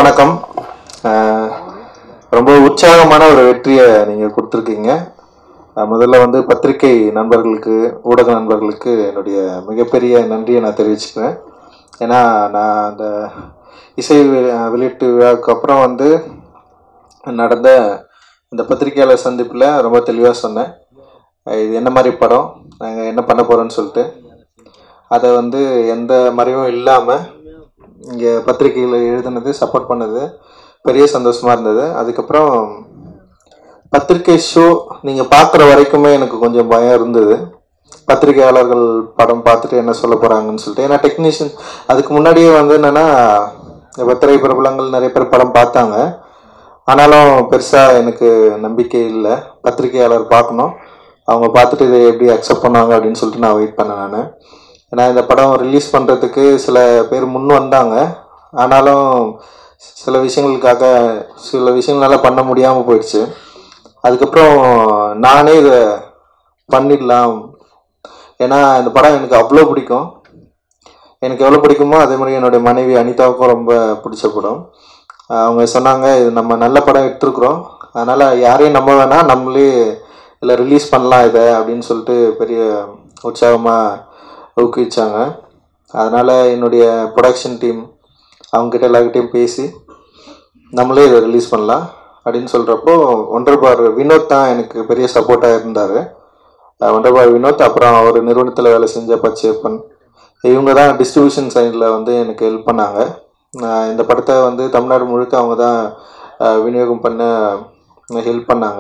வணக்கம் அஹ், ரொம்ப உற்சாகமான ஒரு வெற்றியை நீங்கள் கொடுத்துருக்கீங்க அஹ், முதல்ல வந்து பத்திரிகை நண்பர்களுக்கு ஊடக நண்பர்களுக்கு என்னுடைய மிகப்பெரிய நன்றியை நான் தெரிவிச்சுக்கிறேன் ஏன்னா நான் அந்த இசை வெ- வெளியீட்டு விழாவுக்கு அப்புறம் வந்து நடந்த இந்த பத்திரிகையாளர் சந்திப்பில் ரொம்ப தெளிவாக சொன்னேன் அஹ், இது என்ன மாதிரி படம் நாங்கள் என்ன பண்ண போகிறோன்னு சொல்லிட்டு அதை வந்து எந்த மறைவும் இல்லாமல் இங்கே பத்திரிகையில் எழுதுனது சப்போர்ட் பண்ணது பெரிய சந்தோஷமாக இருந்தது அதுக்கப்புறம் பத்திரிகை ஷோ நீங்கள் பார்க்குற வரைக்குமே எனக்கு கொஞ்சம் பயம் இருந்தது பத்திரிகையாளர்கள் படம் பார்த்துட்டு என்ன சொல்ல போகிறாங்கன்னு சொல்லிட்டு ஏன்னா டெக்னீஷியன் அதுக்கு முன்னாடியே வந்து என்னென்னா இப்போ திரைப்பிரபலங்கள் நிறைய பேர் படம் பார்த்தாங்க ஆனாலும் பெருசாக எனக்கு நம்பிக்கை இல்லை பத்திரிகையாளர் பார்க்கணும் அவங்க பார்த்துட்டு இதை எப்படி அக்செப்ட் பண்ணுவாங்க அப்படின்னு சொல்லிட்டு நான் வெயிட் பண்ணேன் நான் ஏன்னா இந்த படம் ரிலீஸ் பண்ணுறதுக்கு சில பேர் முன் வந்தாங்க ஆனாலும் சில விஷயங்களுக்காக சில விஷயங்களால பண்ண முடியாமல் போயிடுச்சு அதுக்கப்புறம் நானே இதை பண்ணிடலாம் ஏன்னா இந்த படம் எனக்கு அவ்வளோ பிடிக்கும் எனக்கு எவ்வளோ பிடிக்குமோ அதே மாதிரி என்னுடைய மனைவி அனிதாவுக்கும் ரொம்ப பிடிச்ச படம் ஆஹ் அவங்க சொன்னாங்க இது நம்ம நல்ல படம் எடுத்துருக்குறோம் அதனால் யாரையும் நம்ப வேணாம் நம்மளே இதில் ரிலீஸ் பண்ணலாம் இதை அப்படின்னு சொல்லிட்டு பெரிய உற்சாகமாக ஊக்குவிச்சாங்க அதனால் என்னுடைய ப்ரொடக்ஷன் டீம் அவங்ககிட்ட எல்லார்கிட்டையும் பேசி நம்மளே இதை ரிலீஸ் பண்ணலாம் அப்படின்னு சொல்கிறப்போ ஒன்றர்பார் வினோத் தான் எனக்கு பெரிய சப்போர்ட்டாக இருந்தார் ஒன்றர்பார் வினோத் அப்புறம் அவர் நிறுவனத்தில் வேலை செஞ்ச பச்சையப்பன் இவங்க தான் டிஸ்ட்ரிபியூஷன் சைடில் வந்து எனக்கு ஹெல்ப் பண்ணாங்க நான் இந்த படத்தை வந்து தமிழ்நாடு முழுக்க அவங்க தான் அஹ், விநியோகம் பண்ண ஹெல்ப் பண்ணாங்க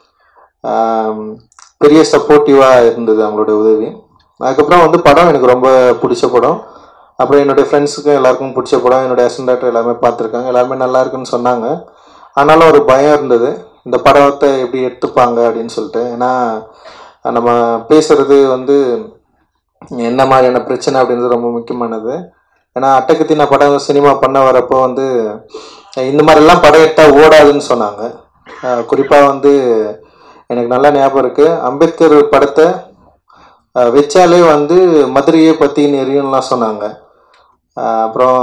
ஆம், பெரிய சப்போர்ட்டிவாக இருந்தது அவங்களோட உதவி அதுக்கப்புறம் வந்து படம் எனக்கு ரொம்ப பிடிச்ச படம் அப்புறம் என்னுடைய ஃப்ரெண்ட்ஸுக்கும் எல்லாருக்கும் பிடிச்ச படம் என்னுடைய அசன் டாக்டர் எல்லாமே பார்த்துருக்காங்க எல்லாருமே நல்லா இருக்குன்னு சொன்னாங்க ஆனாலும் ஒரு பயம் இருந்தது இந்த படத்தை எப்படி எடுத்துப்பாங்க அப்படின்னு சொல்லிட்டு ஏன்னா நம்ம பேசுறது வந்து என்ன மாதிரியான பிரச்சனை அப்படின்றது ரொம்ப முக்கியமானது ஏன்னா அட்டகத்தின படம் சினிமா பண்ண வரப்போ வந்து இந்த மாதிரிலாம் படம் எடுத்தால் ஓடாதுன்னு சொன்னாங்க குறிப்பாக வந்து எனக்கு நல்லா ஞாபகம் இருக்குது அம்பேத்கர் படத்தை அஹ், வச்சாலே வந்து மதுரையை பற்றி எரியும்லாம் சொன்னாங்க அஹ், அப்புறம்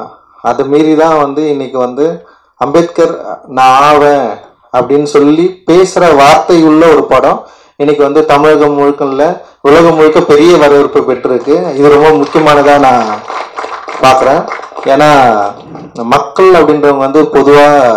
அதை மீறி தான் வந்து இன்னைக்கு வந்து அம்பேத்கர் நான் ஆவேன் அப்படின்னு சொல்லி பேசுகிற வார்த்தை உள்ள ஒரு படம் இன்னைக்கு வந்து தமிழகம் முழுக்க இல்ல உலகம் முழுக்க பெரிய வரவேற்பு பெற்றிருக்கு இது ரொம்ப முக்கியமானதாக நான் பார்க்குறேன் ஏன்னா மக்கள் அப்படின்றவங்க வந்து பொதுவாக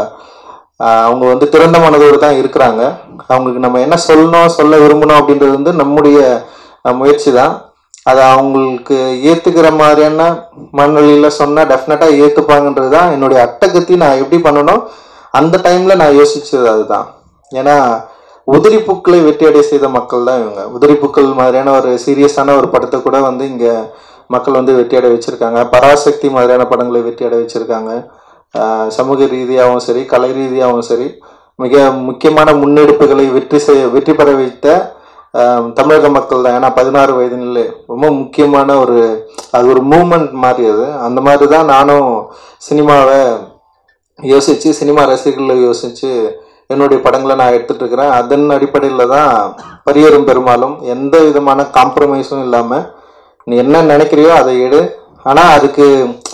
அவங்க வந்து திறந்த மனதோடு தான் இருக்கிறாங்க அவங்களுக்கு நம்ம என்ன சொல்லணும் சொல்ல விரும்பணும் அப்படின்றது வந்து நம்முடைய அஹ், முயற்சி தான் அதை அவங்களுக்கு ஏற்றுக்கிற மாதிரியான மனநிலையில் சொன்னால் டெஃபினட்டாக ஏற்றுப்பாங்கன்றது தான் என்னுடைய அட்டகத்தி நான் எப்படி பண்ணணும் அந்த டைமில் நான் யோசிச்சது அதுதான் ஏன்னா உதிரி பூக்களை வெற்றியடை செய்த மக்கள் தான் இவங்க உதிரி பூக்கள் மாதிரியான ஒரு சீரியஸான ஒரு படத்தை கூட வந்து இங்கே மக்கள் வந்து வெற்றியடை வச்சுருக்காங்க பராசக்தி மாதிரியான படங்களை வெற்றியடை வச்சுருக்காங்க ஆஹ் சமூக ரீதியாகவும் சரி கலை ரீதியாகவும் சரி மிக முக்கியமான முன்னெடுப்புகளை வெற்றி செய்ய வெற்றி பெற வைத்த ஆஹ் தமிழக மக்கள் தான் ஏன்னா பதினாறு வயதினிலே ரொம்ப முக்கியமான ஒரு அது ஒரு மூமெண்ட் மாதிரி அது அந்த மாதிரி தான் நானும் சினிமாவை யோசித்து சினிமா ரசிகர்களை யோசித்து என்னுடைய படங்களை நான் எடுத்துட்டு இருக்கிறேன் அதன் அடிப்படையில் தான் பரியரும் பெரும்பாலும் எந்த விதமான காம்ப்ரமைஸும் இல்லாமல் நீ என்ன நினைக்கிறியோ அதை எடு ஆனால் அதுக்கு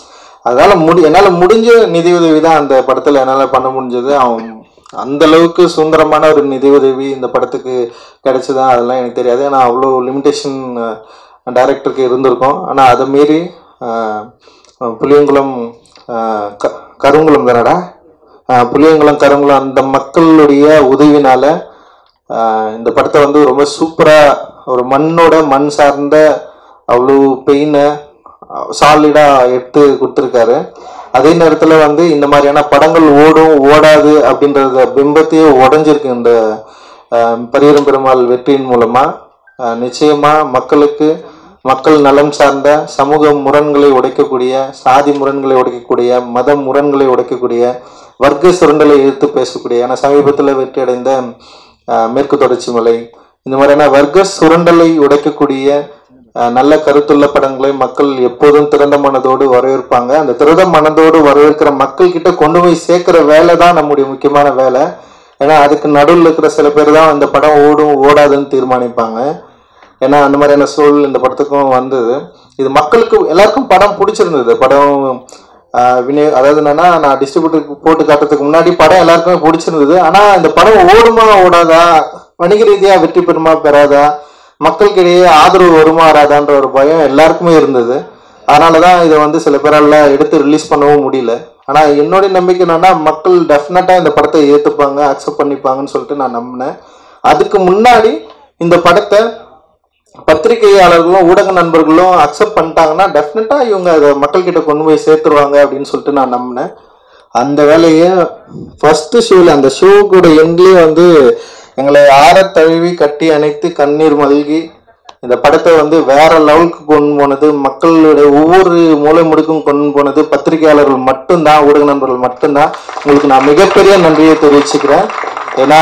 அதனால் முடி என்னால் முடிஞ்ச நிதியுதவி தான் அந்த படத்தில் என்னால் பண்ண முடிஞ்சது அவன் அந்த அளவுக்கு சுதந்திரமான ஒரு நிதியுதவி இந்த படத்துக்கு கிடைச்சதா அதெல்லாம் எனக்கு தெரியாது ஏன்னா அவ்வளோ லிமிட்டேஷன் டைரக்டருக்கு இருந்திருக்கும் ஆனால் அதை மீறி ஆஹ், புளியங்குளம் ஆஹ், க கருங்குளம் தானடா ஆஹ், புளியங்குளம் கருங்குளம் அந்த மக்களுடைய உதவினால ஆஹ், இந்த படத்தை வந்து ரொம்ப சூப்பராக ஒரு மண்ணோட மண் சார்ந்த அவ்வளோ பெயினை சாலிடாக எடுத்து கொடுத்துருக்காரு அதே நேரத்தில் வந்து இந்த மாதிரியான படங்கள் ஓடும் ஓடாது அப்படின்றத பிம்பத்தையே உடஞ்சிருக்கு இந்த ஆஹ், பரியரும் பெருமாள் வெற்றியின் மூலமாக நிச்சயமாக மக்களுக்கு மக்கள் நலம் சார்ந்த சமூக முரண்களை உடைக்கக்கூடிய சாதி முரண்களை உடைக்கக்கூடிய மத முரண்களை உடைக்கக்கூடிய வர்க்க சுரண்டலை எதிர்த்து பேசக்கூடிய ஏன்னா சமீபத்தில் வெற்றி அடைந்த ஆஹ், மேற்கு தொடர்ச்சி மலை இந்த மாதிரியான வர்க்க சுரண்டலை உடைக்கக்கூடிய ஆஹ், நல்ல கருத்துள்ள படங்களை மக்கள் எப்போதும் திறந்த மனதோடு வரவேற்பாங்க அந்த திறந்த மனதோடு வரவேற்கிற மக்கள் கிட்ட கொண்டு போய் சேர்க்கிற வேலை தான் நம்முடைய முக்கியமான வேலை ஏன்னா அதுக்கு நடுவில் இருக்கிற சில பேர் தான் இந்த படம் ஓடும் ஓடாதுன்னு தீர்மானிப்பாங்க ஏன்னா அந்த மாதிரியான சூழல் இந்த படத்துக்கும் வந்தது இது மக்களுக்கு எல்லாருக்கும் படம் பிடிச்சிருந்தது படம் ஆஹ் வினய அதாவது என்னன்னா நான் டிஸ்ட்ரிபியூட்டருக்கு போட்டு காட்டுறதுக்கு முன்னாடி படம் எல்லாருக்குமே பிடிச்சிருந்தது ஆனா இந்த படம் ஓடுமா ஓடாதா வணிக ரீதியா வெற்றி பெறுமா பெறாதா மக்களுக்கிடையே ஆதரவு வருமா வராதான்ற ஒரு பயம் எல்லாருக்குமே இருந்தது அதனாலதான் இதை வந்து சில பேரால எடுத்து ரிலீஸ் பண்ணவும் முடியல ஆனா என்னுடைய நம்பிக்கை என்னன்னா மக்கள் டெஃபினட்டா இந்த படத்தை ஏத்துப்பாங்க அக்செப்ட் பண்ணிப்பாங்கன்னு சொல்லிட்டு நான் நம்பினேன் அதுக்கு முன்னாடி இந்த படத்தை பத்திரிகையாளர்களும் ஊடக நண்பர்களும் அக்செப்ட் பண்ணிட்டாங்கன்னா டெஃபினட்டா இவங்க அதை மக்கள்கிட்ட கொண்டு போய் சேர்த்துருவாங்க அப்படின்னு சொல்லிட்டு நான் நம்பினேன் அந்த வேலையை ஃபர்ஸ்ட் ஷோவில் அந்த ஷோக்கூட எண்ட்லேயே வந்து எங்களை ஆற தழுவி கட்டி அணைத்து கண்ணீர் மல்கி இந்த படத்தை வந்து வேற லெவலுக்கு கொண்டு போனது மக்களுடைய ஒவ்வொரு மூலை முடுக்கும் கொண்டு போனது பத்திரிகையாளர்கள் மட்டும்தான் ஊடக நண்பர்கள் மட்டும்தான் உங்களுக்கு நான் மிகப்பெரிய நன்றியை தெரிவிச்சுக்கிறேன் ஏன்னா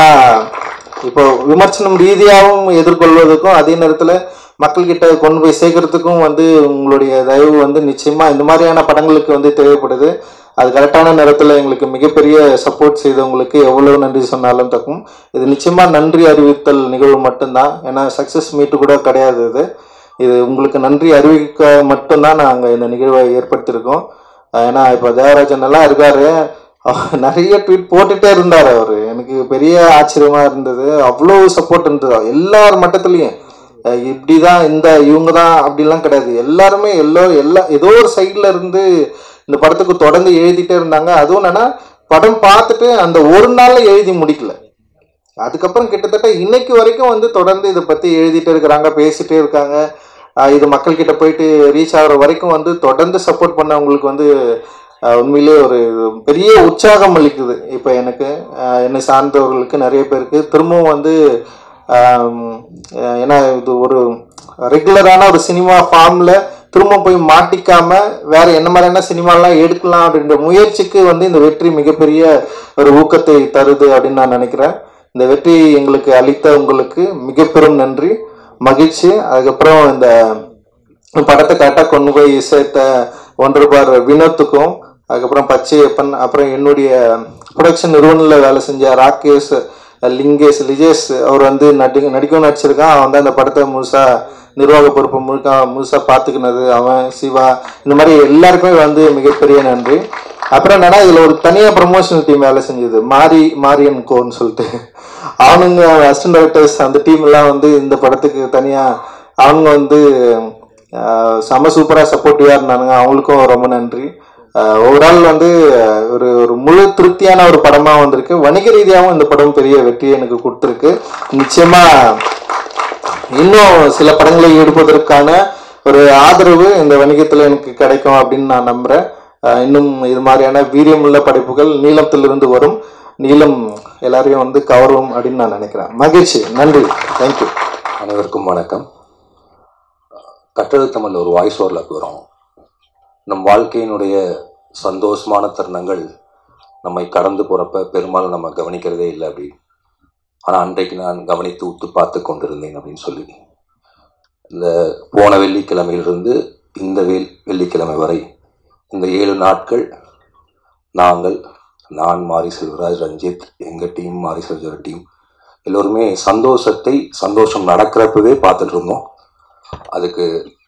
இப்போ விமர்சனம் ரீதியாகவும் எதிர்கொள்வதற்கும் அதே நேரத்தில் மக்கள்கிட்ட கொண்டு போய் சேர்க்கறதுக்கும் வந்து உங்களுடைய தயவு வந்து நிச்சயமா இந்த மாதிரியான படங்களுக்கு வந்து தேவைப்படுது அது கரெக்டான நேரத்தில் எங்களுக்கு மிகப்பெரிய சப்போர்ட் செய்தவங்களுக்கு எவ்வளவு நன்றி சொன்னாலும் தக்கும் இது நிச்சயமா நன்றி அறிவித்தல் நிகழ்வு மட்டும்தான் ஏன்னா சக்ஸஸ் மீட்டு கூட கிடையாது இது இது உங்களுக்கு நன்றி அறிவிக்க மட்டும்தான் நாங்கள் இந்த நிகழ்வை ஏற்படுத்தியிருக்கோம் ஏன்னா இப்போ தேவராஜன் எல்லாம் இருக்காரு அவர் நிறைய ட்வீட் போட்டுட்டே இருந்தார் அவர் எனக்கு பெரிய ஆச்சரியமா இருந்தது அவ்வளோ சப்போர்ட் இருந்தது எல்லார் மட்டத்துலேயும் இப்படி தான் இந்த இவங்க தான் அப்படிலாம் கிடையாது எல்லாருமே எல்லோ எல்லா ஏதோ ஒரு சைடில் இருந்து இந்த படத்துக்கு தொடர்ந்து எழுதிட்டே இருந்தாங்க அதுவும் என்னன்னா படம் பார்த்துட்டு அந்த ஒரு நாள்ல எழுதி முடிக்கல அதுக்கப்புறம் கிட்டத்தட்ட இன்னைக்கு வரைக்கும் வந்து தொடர்ந்து இதை பத்தி எழுதிட்டு இருக்கிறாங்க பேசிட்டே இருக்காங்க ஆஹ் இது மக்கள்கிட்ட போயிட்டு ரீச் ஆகுற வரைக்கும் வந்து தொடர்ந்து சப்போர்ட் பண்ணவங்களுக்கு வந்து ஆஹ் உண்மையிலே ஒரு பெரிய உற்சாகம் அளிக்குது இப்போ எனக்கு ஆஹ் என்னை சார்ந்தவர்களுக்கு நிறைய பேருக்கு திரும்பவும் வந்து ஆம், ஆஹ் ஏன்னா இது ஒரு ரெகுலரான ஒரு சினிமா ஃபார்ம்ல திரும்ப போய் மாட்டிக்காம வேற என்ன மாதிரியான சினிமாலாம் எடுக்கலாம் அப்படின்ற முயற்சிக்கு வந்து இந்த வெற்றி மிகப்பெரிய ஒரு ஊக்கத்தை தருது அப்படின்னு நான் நினைக்கிறேன் இந்த வெற்றி எங்களுக்கு அளித்த உங்களுக்கு மிக பெரும் நன்றி மகிழ்ச்சி அதுக்கப்புறம் இந்த படத்தை கரெக்டாக கொண்டு போய் சேர்த்த ஒன்று பார் வினோத்துக்கும் அதுக்கப்புறம் பச்சையப்பன் அப்புறம் என்னுடைய ப்ரொடக்ஷன் நிறுவனத்தில் வேலை செஞ்ச ராகேஷ் லிங்கேஷ் லிஜேஷ் அவர் வந்து நடி நடிக்கவும் நடிச்சிருக்கான் அவன் வந்து அந்த படத்தை முழுசா நிர்வாக பொறுப்பு முழுக்க முழுசா பார்த்துக்கினது அவன் சிவா இந்த மாதிரி எல்லாருக்குமே வந்து மிகப்பெரிய நன்றி அப்புறம் என்னன்னா இதுல ஒரு தனியா ப்ரமோஷனல் டீம் வேலை செஞ்சது மாரி மாரியன் கோன்னு சொல்லிட்டு அவனுங்க அசிஸ்டன்ட் டைரக்டர்ஸ் அந்த டீம் எல்லாம் வந்து இந்த படத்துக்கு தனியா அவங்க வந்து ஆஹ், செம சூப்பரா சப்போர்ட்டிவா இருந்தானுங்க அவங்களுக்கும் ரொம்ப நன்றி ஓவரால் வந்து ஆஹ், ஒரு ஒரு முழு திருப்தியான ஒரு படமா வந்திருக்கு வணிக ரீதியாகவும் இந்த படம் பெரிய வெற்றியை எனக்கு கொடுத்துருக்கு நிச்சயமா இன்னும் சில படங்களை எடுப்பதற்கான ஒரு ஆதரவு இந்த வணிகத்துல எனக்கு கிடைக்கும் அப்படின்னு நான் நம்புறேன் அஹ் இன்னும் இது மாதிரியான வீரியமுள்ள படைப்புகள் நீளத்திலிருந்து வரும் நீளம் எல்லாரையும் வந்து கவரும் அப்படின்னு நான் நினைக்கிறேன் மகிழ்ச்சி நன்றி தேங்க்யூ அனைவருக்கும் வணக்கம் கட்டது தமிழ் ஒரு வாய்ஸ் ஓவரில் போகிறோம் நம் வாழ்க்கையினுடைய சந்தோஷமான தருணங்கள் நம்மை கடந்து போகிறப்ப பெரும்பாலும் நம்ம கவனிக்கிறதே இல்லை அப்படி ஆனால் அன்றைக்கு நான் கவனித்து உத்து பார்த்து கொண்டிருந்தேன் அப்படின்னு சொல்லி இந்த போன வெள்ளிக்கிழமையிலிருந்து இந்த வெள் வெள்ளிக்கிழமை வரை இந்த ஏழு நாட்கள் நாங்கள் நான் மாரி செல்வராஜ் ரஞ்சித் எங்கள் டீம் மாரி செல்வராஜ் டீம் எல்லோருமே சந்தோஷத்தை சந்தோஷம் நடக்கிறப்பவே பார்த்துட்டு இருந்தோம் அதுக்கு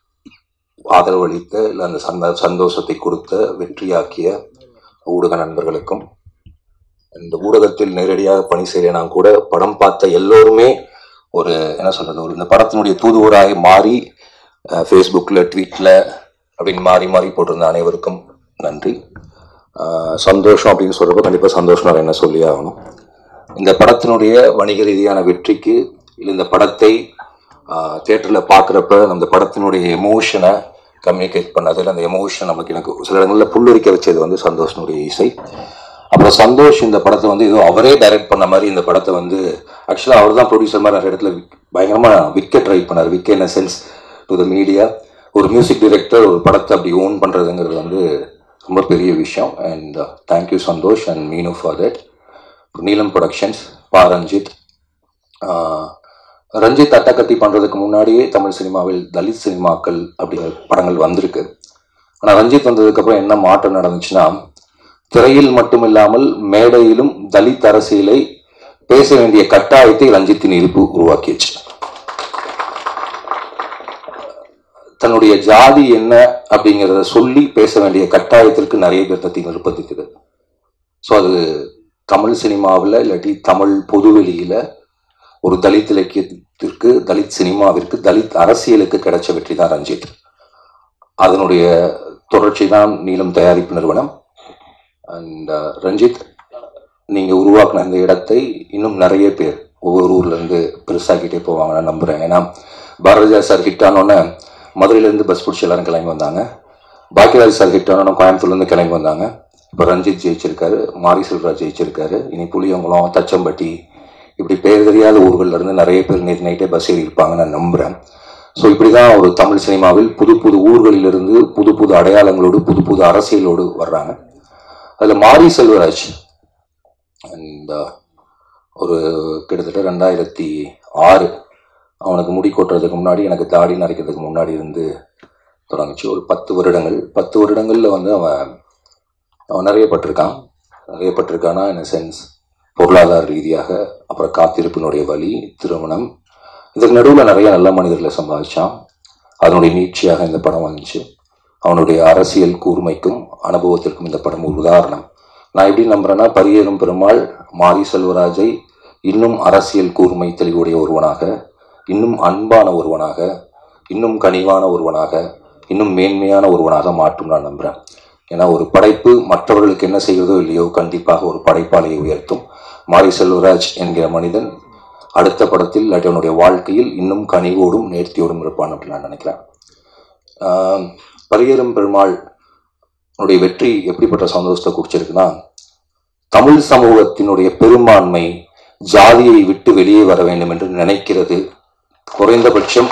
ஆதரவு அளித்த இல்லை அந்த சந்த சந்தோஷத்தை கொடுத்த வெற்றியாக்கிய ஊடக நண்பர்களுக்கும் இந்த ஊடகத்தில் நேரடியாக பணி செய்கிற நான் கூட படம் பார்த்த எல்லோருமே ஒரு என்ன சொல்றது ஒரு இந்த படத்தினுடைய தூதுவராய் மாறி ஃபேஸ்புக்கில் ட்வீட்டில் அப்படின்னு மாறி மாறி போட்டிருந்த அனைவருக்கும் நன்றி அஹ், சந்தோஷம் அப்படின்னு சொல்றப்ப கண்டிப்பாக சந்தோஷம் நான் என்ன சொல்லி ஆகணும் இந்த படத்தினுடைய வணிக ரீதியான வெற்றிக்கு இல்லை இந்த படத்தை தியேட்டரில் பார்க்குறப்ப அந்த படத்தினுடைய எமோஷனை கம்யூனிகேட் பண்ணதில் அந்த எமோஷன் நமக்கு எனக்கு சில இடங்களில் புல்லரிக்க வச்சது வந்து சந்தோஷனுடைய இசை அப்புறம் சந்தோஷ் இந்த படத்தை வந்து ஏதோ அவரே டைரக்ட் பண்ண மாதிரி இந்த படத்தை வந்து ஆக்சுவலாக அவர் தான் ப்ரொடியூசர் மாதிரி நிறைய இடத்துல விக்- பயங்கரமா விற்க ட்ரை பண்ணார் விற்க என்ன சென்ஸ் டு த மீடியா ஒரு மியூசிக் டைரக்டர் ஒரு படத்தை அப்படி ஓன் பண்ணுறதுங்கிறது வந்து ரொம்ப பெரிய விஷயம் and thank you Santhosh and Meenu for that Neelam productions Pa Ranjith ஆஹ், ரஞ்சித் அட்டக்கத்தி பண்ணுறதுக்கு முன்னாடியே தமிழ் சினிமாவில் தலித் சினிமாக்கள் அப்படிங்கிற படங்கள் வந்திருக்கு ஆனால் ரஞ்சித் வந்ததுக்கப்புறம் என்ன மாற்றம் நடந்துச்சுன்னா திரையில் மட்டுமில்லாமல் மேடையிலும் தலித் அரசியலை பேச வேண்டிய கட்டாயத்தை ரஞ்சித்தின் இருப்பு உருவாக்கியச்சு தன்னுடைய ஜாதி என்ன அப்படிங்கிறத சொல்லி பேச வேண்டிய கட்டாயத்திற்கு நிறைய பேர் தத்தி நிர்பந்திக்குது ஸோ அது தமிழ் சினிமாவில் இல்லாட்டி தமிழ் பொதுவெளியில் ஒரு தலித் இலக்கியத்திற்கு தலித் சினிமாவிற்கு தலித் அரசியலுக்கு கிடைச்ச வெற்றி தான் ரஞ்சித் அதனுடைய தொடர்ச்சி தான் நீலம் தயாரிப்பு நிறுவனம் அண்ட் ரஞ்சித் நீங்கள் உருவாக்கின இந்த இடத்தை இன்னும் நிறைய பேர் ஒவ்வொரு ஊர்லேருந்து பெருசாக்கிட்டே போவாங்க நான் நம்புகிறேன் ஏன்னா பாரதியா சார் ஹிட் ஆனோன்னே மதுரையிலேருந்து பஸ் பிடிச்சி எல்லாரும் கிளம்பி வந்தாங்க பாக்கியராஜ் சார் ஹிட் ஆனோன்னு கோயம்புத்தூர்லேருந்து கிளம்பி வந்தாங்க இப்போ ரஞ்சித் ஜெயிச்சிருக்காரு மாரி செல்வராஜ் ஜெயிச்சிருக்காரு இனி புளியங்குளம் தச்சம்பட்டி இப்படி பேர் தெரியாத ஊர்கள்ல இருந்து நிறைய பேர் நேற்று நைட்டே பஸ் ஏறி இருப்பாங்க நான் நம்புகிறேன் ஸோ இப்படி தான் ஒரு தமிழ் சினிமாவில் புது புது ஊர்களிலிருந்து புது புது அடையாளங்களோடு புது புது அரசியலோடு வர்றாங்க அதில் மாரி செல்வராஜ் அண்ட் ஒரு கிட்டத்தட்ட ரெண்டாயிரத்தி ஆறு அவனுக்கு முடி கொட்டுறதுக்கு முன்னாடி எனக்கு தாடி நரைக்கிறதுக்கு முன்னாடி இருந்து தொடங்குச்சு ஒரு பத்து வருடங்கள் பத்து வருடங்களில் வந்து அவன் அவன் நிறைய பட்டிருக்கான் நிறைய பட்டிருக்கானா இன் சென்ஸ் பொருளாதார ரீதியாக அப்புறம் காத்திருப்பினுடைய வழி திருமணம் இதுக்கு நடுவில் நிறைய நல்ல மனிதர்களை சம்பாதிச்சான் அதனுடைய நீட்சியாக இந்த படம் வந்துச்சு அவனுடைய அரசியல் கூர்மைக்கும் அனுபவத்திற்கும் இந்த படம் ஒரு உதாரணம் நான் எப்படி நம்புறேன்னா பரியேறும் பெருமாள் மாரி செல்வராஜை இன்னும் அரசியல் கூர்மை தெளிவுடைய ஒருவனாக இன்னும் அன்பான ஒருவனாக இன்னும் கனிவான ஒருவனாக இன்னும் மேன்மையான ஒருவனாக மாற்றும் நான் நம்புறேன் ஏன்னா ஒரு படைப்பு மற்றவர்களுக்கு என்ன செய்கிறதோ இல்லையோ கண்டிப்பாக ஒரு படைப்பாளையை உயர்த்தும் மாரி செல்வராஜ் என்கிற மனிதன் அடுத்த படத்தில் இல்லாட்டி அவனுடைய வாழ்க்கையில் இன்னும் கனிவோடும் நேர்த்தியோடும் இருப்பான் அப்படின்னு நான் நினைக்கிறேன் ஆஹ் பரியேறும் பெருமாள் உன்னுடைய வெற்றி எப்படிப்பட்ட சந்தோஷத்தை குடிச்சிருக்குன்னா தமிழ் சமூகத்தினுடைய பெரும்பான்மை ஜாதியை விட்டு வெளியே வர வேண்டும் என்று நினைக்கிறது குறைந்தபட்சம்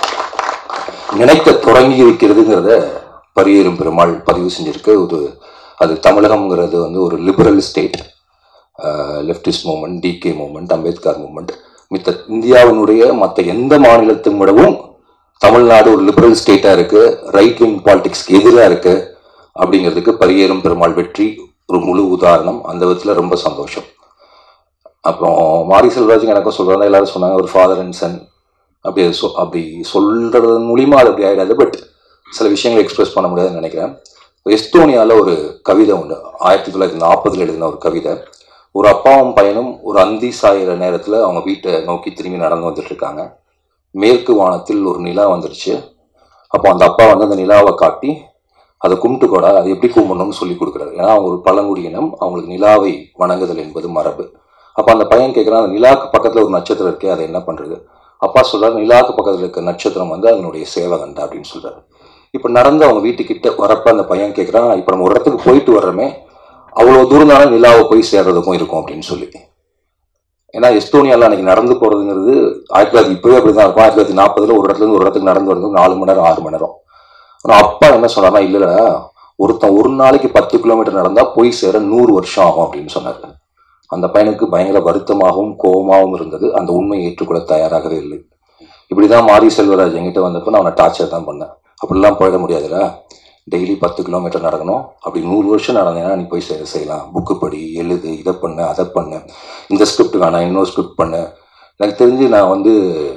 நினைக்க தொடங்கி இருக்கிறதுங்கிறத பரியேறும் பெருமாள் பதிவு செஞ்சிருக்கு ஒரு அது தமிழகம்ங்கிறது வந்து ஒரு liberal state leftist movement DK movement Ambedkar movement மித்த இந்தியாவினுடைய மற்ற எந்த மாநிலத்தை விடவும் தமிழ்நாடு ஒரு லிபரல் ஸ்டேட்டாக இருக்கு ரைட் விங் பாலிடிக்ஸ்க்கு எதிராக இருக்கு அப்படிங்கிறதுக்கு பரியேறும் பெருமாள் வெற்றி ஒரு முழு உதாரணம் அந்த விதத்தில் ரொம்ப சந்தோஷம் அப்புறம் மாரி செல்வராஜுங்க எனக்கும் சொல்கிறாங்க எல்லாரும் சொன்னாங்க ஒரு ஃபாதர் அண்ட் சன் அப்படி அது சொ- அப்படி சொல்றது மூலியமா அது அப்படி ஆயிடாது பட் சில விஷயங்களை எக்ஸ்பிரஸ் பண்ண முடியாதுன்னு நினைக்கிறேன் எஸ்தோனியாவில் ஒரு கவிதை உண்டு ஆயிரத்தி தொள்ளாயிரத்தி நாற்பதுல எழுதின ஒரு கவிதை ஒரு அப்பாவும் பையனும் ஒரு அந்தி சாயிற நேரத்தில் அவங்க வீட்டை நோக்கி திரும்பி நடந்து வந்துட்டு இருக்காங்க மேற்கு வானத்தில் ஒரு நிலா வந்துருச்சு அப்போ அந்த அப்பா வந்து அந்த நிலாவை காட்டி அதை கும்பிட்டு கூட அது எப்படி கும்பிடணும்னு சொல்லி கொடுக்குறாரு ஏன்னா அவங்க ஒரு பழங்குடியினம் அவங்களுக்கு நிலாவை வணங்குதல் என்பது மரபு அப்போ அந்த பையன் கேட்குறான் அந்த நிலாவுக்கு பக்கத்தில் ஒரு நட்சத்திரம் இருக்கே அதை என்ன பண்ணுறது அப்பா சொல்றாரு நிலாவுக்கு பக்கத்தில் இருக்க நட்சத்திரம் வந்து அதனுடைய சேவகண்டா அப்படின்னு சொல்றாரு இப்போ நடந்து அவங்க வீட்டுக்கிட்ட வரப்ப அந்த பையன் கேட்குறான் இப்போ நம்ம ஒரு இடத்துக்கு போயிட்டு வர்றோமே அவ்வளோ தூரம் தானே நிலாவை போய் சேர்றதுக்கும் இருக்கும் அப்படின்னு சொல்லி ஏன்னா எஸ்டோனியாவில் அன்னைக்கு நடந்து போகிறதுங்கிறது ஆயிரத்தி தொள்ளாயிரத்தி இப்போவே அப்படி தான் இருக்கும் ஆயிரத்தி தொள்ளாயிரத்தி நாற்பதுல ஒரு இடத்துல இருந்து ஒரு இடத்துக்கு நடந்து வரது நாலு மணி நேரம் ஆறு மணி நேரம் ஆனால் அப்பா என்ன சொன்னார்னா இல்லைடா ஒருத்தன் ஒரு நாளைக்கு பத்து கிலோமீட்டர் நடந்தா போய் சேர நூறு வருஷம் ஆகும் அப்படின்னு சொன்னார் அந்த பையனுக்கு பயங்கர வருத்தமாகவும் கோபமாகவும் இருந்தது அந்த உண்மையை ஏற்றுக்கொள்ள தயாராகவே இல்லை இப்படிதான் மாரி செல்வராஜ் என்கிட்ட வந்தப்போ நான் அவனை டார்ச்சர் தான் பண்ணேன் அப்படிலாம் போயிட முடியாதுடா டெய்லி பத்து கிலோமீட்டர் நடக்கணும் அப்படி நூறு வருஷம் நடந்தேன்னா நீ போய் சேர செய்யலாம் புக்கு படி எழுது இதை பண்ணு அதை பண்ணு இந்த ஸ்கிரிப்ட் வேணாம் இன்னொரு ஸ்கிரிப்ட் பண்ணு எனக்கு தெரிஞ்சு நான் வந்து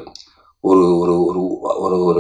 ஒரு ஒரு ஒரு ஒரு ஒரு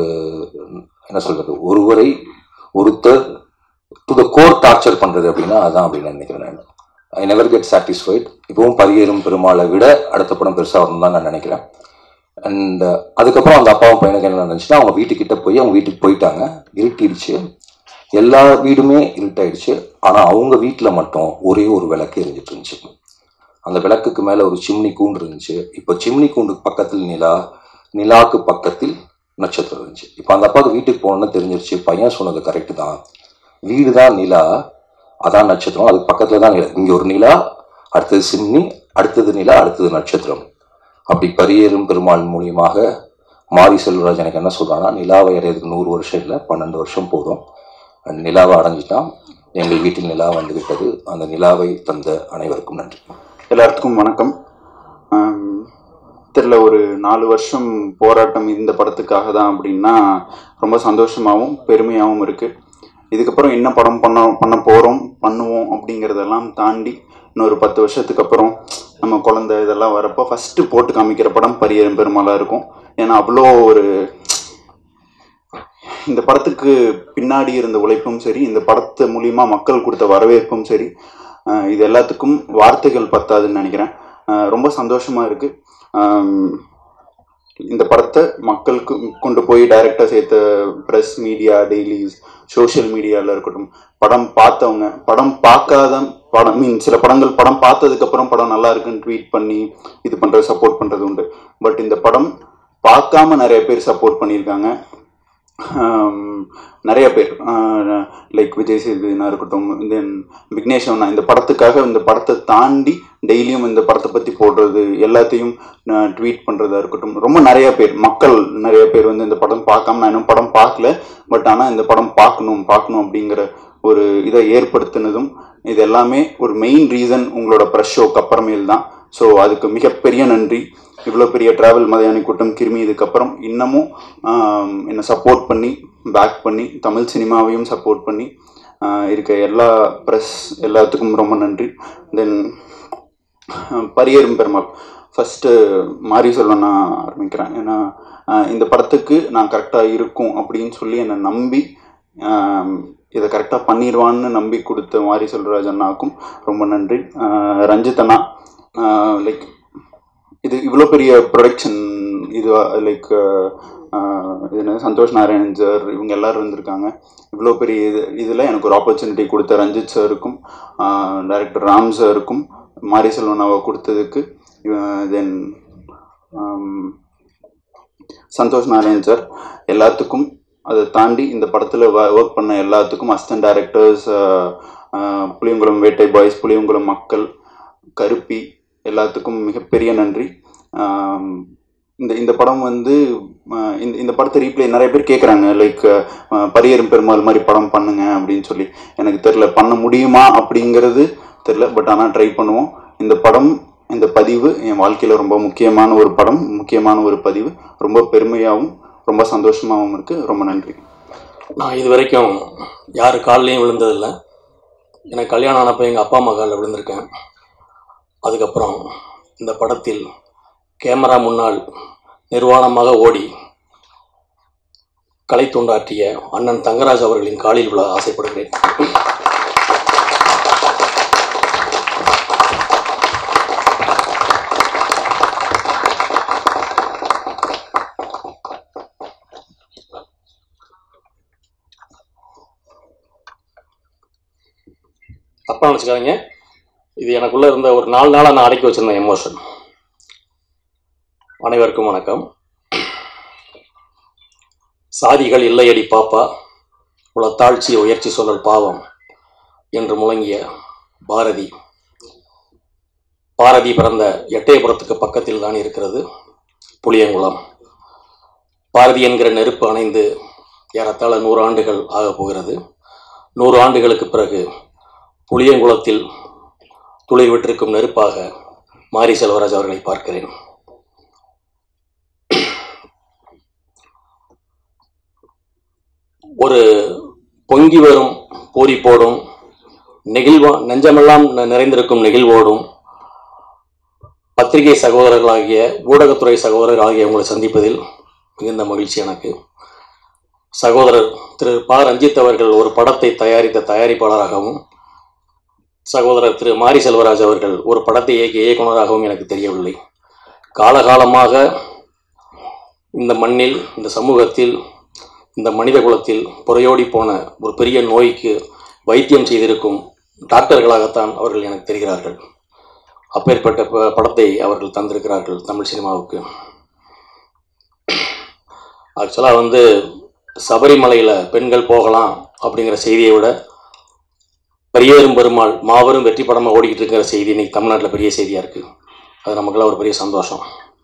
என்ன சொல்றது ஒருவரை ஒருத்தர் டு த கோர் டார்ச்சர் பண்றது அப்படின்னா அதான் அப்படின்னு நான் நினைக்கிறேன் நான் ஐ நெவர் கெட் சாட்டிஸ்ஃபைட் இப்பவும் பரியேறும் பெருமாளை விட அடுத்த படம் பெருசாக வரணும் தான் நான் நினைக்கிறேன் அண்ட் அதுக்கப்புறம் அந்த அப்பாவும் பையனுக்கு என்ன நடந்துச்சுன்னா அவங்க வீட்டுக்கிட்ட போய் அவங்க வீட்டுக்கு போயிட்டாங்க இருட்டிடுச்சு எல்லா வீடுமே இருட்டாயிடுச்சு ஆனால் அவங்க வீட்டில் மட்டும் ஒரே ஒரு விளக்கு எரிஞ்சிட்டு இருந்துச்சு அந்த விளக்குக்கு மேலே ஒரு சிம்னி கூண்டு இருந்துச்சு இப்போ சிம்னி கூண்டுக்கு பக்கத்தில் நிலா நிலாக்கு பக்கத்தில் நட்சத்திரம் இருந்துச்சு இப்போ அந்த அப்பாவுக்கு வீட்டுக்கு போகணும்னு தெரிஞ்சிருச்சு பையன் சொன்னது கரெக்டு தான் வீடு தான் நிலா அதான் நட்சத்திரம் அதுக்கு பக்கத்துல தான் நிலா இங்க ஒரு நிலா அடுத்தது சிம்னி அடுத்தது நிலா அடுத்தது நட்சத்திரம் அப்படி பரியேறும் பெருமாள் மூலியமாக மாரி செல்வராஜ் எனக்கு என்ன சொல்றான்னா நிலாவை அடையிறதுக்கு நூறு வருஷம் இல்லை பன்னெண்டு வருஷம் போதும் அந்த நிலாவை அடைஞ்சிட்டான் எங்கள் வீட்டில் நிலா வந்து விட்டது அந்த நிலாவை தந்த அனைவருக்கும் நன்றி எல்லாத்துக்கும் வணக்கம் ஆம், தெரியல ஒரு நாலு வருஷம் போராட்டம் இந்த படத்துக்காக தான் அப்படின்னா ரொம்ப சந்தோஷமாகவும் பெருமையாகவும் இருக்கு இதுக்கப்புறம் என்ன படம் பண்ண பண்ண போகிறோம் பண்ணுவோம் அப்படிங்கிறதெல்லாம் தாண்டி இன்னொரு பத்து வருஷத்துக்கு அப்புறம் நம்ம குழந்தை இதெல்லாம் வரப்போ ஃபஸ்ட்டு போட்டு காமிக்கிற படம் பரியரும் பெருமாளாக இருக்கும் ஏன்னா அவ்வளோ ஒரு இந்த படத்துக்கு பின்னாடி இருந்த உழைப்பும் சரி இந்த படத்து மூலியமா மக்கள் கொடுத்த வரவேற்பும் சரி அஹ் இது எல்லாத்துக்கும் வார்த்தைகள் பத்தாதுன்னு நினைக்கிறேன் அஹ் ரொம்ப சந்தோஷமா இருக்கு ஆம், இந்த படத்தை மக்களுக்கு கொண்டு போய் டைரக்டாக சேர்த்த ப்ரெஸ் மீடியா டெய்லிஸ் சோஷியல் மீடியாவில் இருக்கட்டும் படம் பார்த்தவங்க படம் பார்க்காத படம் மீன் சில படங்கள் படம் பார்த்ததுக்கு அப்புறம் படம் நல்லா இருக்குன்னு ட்வீட் பண்ணி இது பண்ணுறது சப்போர்ட் பண்ணுறது உண்டு பட் இந்த படம் பார்க்காம நிறைய பேர் சப்போர்ட் பண்ணியிருக்காங்க ஆம், நிறைய பேர் லைக் விஜய் சேதுனா இருக்கட்டும் தென் விக்னேஷ் அண்ணா இந்த படத்துக்காக இந்த படத்தை தாண்டி டெய்லியும் இந்த படத்தை பற்றி போடுறது எல்லாத்தையும் ட்வீட் பண்ணுறதா இருக்கட்டும் ரொம்ப நிறைய பேர் மக்கள் நிறைய பேர் வந்து இந்த படம் பார்க்காம நான் இன்னும் படம் பார்க்கல பட் ஆனால் இந்த படம் பார்க்கணும் பார்க்கணும் அப்படிங்கிற ஒரு இதை ஏற்படுத்தினதும் இது எல்லாமே ஒரு மெயின் ரீசன் உங்களோட ப்ரெஷ் ஷோக்கு அப்புறமேல் தான் ஸோ அதுக்கு மிகப்பெரிய நன்றி இவ்வளோ பெரிய டிராவல் மதியானி கூட்டம் கிருமி இதுக்கப்புறம் இன்னமும் ஆம், என்னை சப்போர்ட் பண்ணி பேக் பண்ணி தமிழ் சினிமாவையும் சப்போர்ட் பண்ணி ஆஹ், இருக்க எல்லா ப்ரெஸ் எல்லாத்துக்கும் ரொம்ப நன்றி தென் பரியரும் பெருமாள் ஃபஸ்ட்டு மாரி சொல்ல நான் ஆரம்பிக்கிறேன் ஏன்னா ஆஹ், இந்த படத்துக்கு நான் கரெக்டாக இருக்கும் அப்படின்னு சொல்லி என்னை நம்பி ஆம், இதை கரெக்டாக பண்ணிடுவான்னு நம்பி கொடுத்த மாரி செல்வராஜ் அண்ணாவுக்கும் ரொம்ப நன்றி ஆஹ், ரஞ்சித் அண்ணா லைக் இது இவ்வளோ பெரிய ப்ரொடக்ஷன் இது லைக் இது என்ன சந்தோஷ் நாராயணன் சார் இவங்க எல்லாரும் இருந்திருக்காங்க இவ்வளோ பெரிய இது இதில் எனக்கு ஒரு ஆப்பர்ச்சுனிட்டி கொடுத்த ரஞ்சித் சாருக்கும் டைரக்டர் ராம் சாருக்கும் மாரி செல்வனாவை கொடுத்ததுக்கு தென் சந்தோஷ் நாராயண் சார் எல்லாத்துக்கும் அதை தாண்டி இந்த படத்தில் ஒர்க் பண்ண எல்லாத்துக்கும் அசிஸ்டன்ட் டைரக்டர்ஸ் புளியங்குளம் வேட்டை பாய்ஸ் புளியங்குளம் மக்கள் கருப்பி எல்லாத்துக்கும் மிகப்பெரிய நன்றி ஆம், இந்த இந்த படம் வந்து ஆஹ், இந்த இந்த படத்தை ரீப்ளே நிறைய பேர் கேட்குறாங்க லைக் பரியரும் பெருமாள் மாதிரி படம் பண்ணுங்க அப்படின்னு சொல்லி எனக்கு தெரில பண்ண முடியுமா அப்படிங்கிறது தெரில பட் ஆனால் ட்ரை பண்ணுவோம் இந்த படம் இந்த பதிவு என் வாழ்க்கையில் ரொம்ப முக்கியமான ஒரு படம் முக்கியமான ஒரு பதிவு ரொம்ப பெருமையாகவும் ரொம்ப சந்தோஷமாகவும் இருக்குது ரொம்ப நன்றி நான் இது வரைக்கும் யார் கால்லையும் விழுந்ததில்லை எனக்கு கல்யாணம் ஆனப்போ எங்கள் அப்பா அம்மா காலில் விழுந்திருக்கேன் அதுக்கப்புறம் இந்த படத்தில் கேமரா முன்னால் நிர்வாணமாக ஓடி கலை தொண்டாற்றிய அண்ணன் தங்கராஜ் அவர்களின் காலில் விழ ஆசைப்படுகிறேன் தப்பாக நினச்சிக்காதீங்க இது எனக்குள்ளே இருந்த ஒரு நாலு நாளாக நான் அடக்கி வச்சிருந்த எமோஷன் அனைவருக்கும் வணக்கம் சாதிகள் இல்லையடி பாப்பா உள்ள தாழ்ச்சி உயர்ச்சி சொல்லல் பாவம் என்று முழங்கிய பாரதி பாரதி பிறந்த எட்டயபுரத்துக்கு பக்கத்தில் தான் இருக்கிறது புளியங்குளம் பாரதி என்கிற நெருப்பு அணைந்து ஏறத்தாழ நூறு ஆண்டுகள் ஆகப் போகிறது நூறு ஆண்டுகளுக்கு பிறகு புளியங்குளத்தில் துளை விட்டிருக்கும் நெருப்பாக மாரி செல்வராஜ் அவர்களை பார்க்கிறேன் ஒரு பொங்கி வரும் பூரிப்போடும் நெகிழ்வா நெஞ்சமெல்லாம் ந- நிறைந்திருக்கும் நெகிழ்வோடும் பத்திரிகை சகோதரர்களாகிய ஊடகத்துறை சகோதரர் ஆகிய உங்களை சந்திப்பதில் மிகுந்த மகிழ்ச்சி எனக்கு சகோதரர் திரு ப ரஞ்சித் அவர்கள் ஒரு படத்தை தயாரித்த தயாரிப்பாளராகவும் சகோதரர் திரு மாரி செல்வராஜ் அவர்கள் ஒரு படத்தை இயக்கிய இயக்குனராகவும் எனக்கு தெரியவில்லை காலகாலமாக இந்த மண்ணில் இந்த சமூகத்தில் இந்த மனித குலத்தில் புறையோடி போன ஒரு பெரிய நோய்க்கு வைத்தியம் செய்திருக்கும் டாக்டர்களாகத்தான் அவர்கள் எனக்கு தெரிகிறார்கள் அப்பேற்பட்ட ப- படத்தை அவர்கள் தந்திருக்கிறார்கள் தமிழ் சினிமாவுக்கு ஆக்சுவலாக வந்து சபரிமலையில் பெண்கள் போகலாம் அப்படிங்கிற செய்தியை விட பெரியரும் பெருமாள் மாபெரும் வெற்றி படமாக ஓடிக்கிட்டு இருக்கிற செய்தி இன்னைக்கு தமிழ்நாட்டில் பெரிய செய்தியாக இருக்குது அது நமக்கெல்லாம் ஒரு பெரிய சந்தோஷம்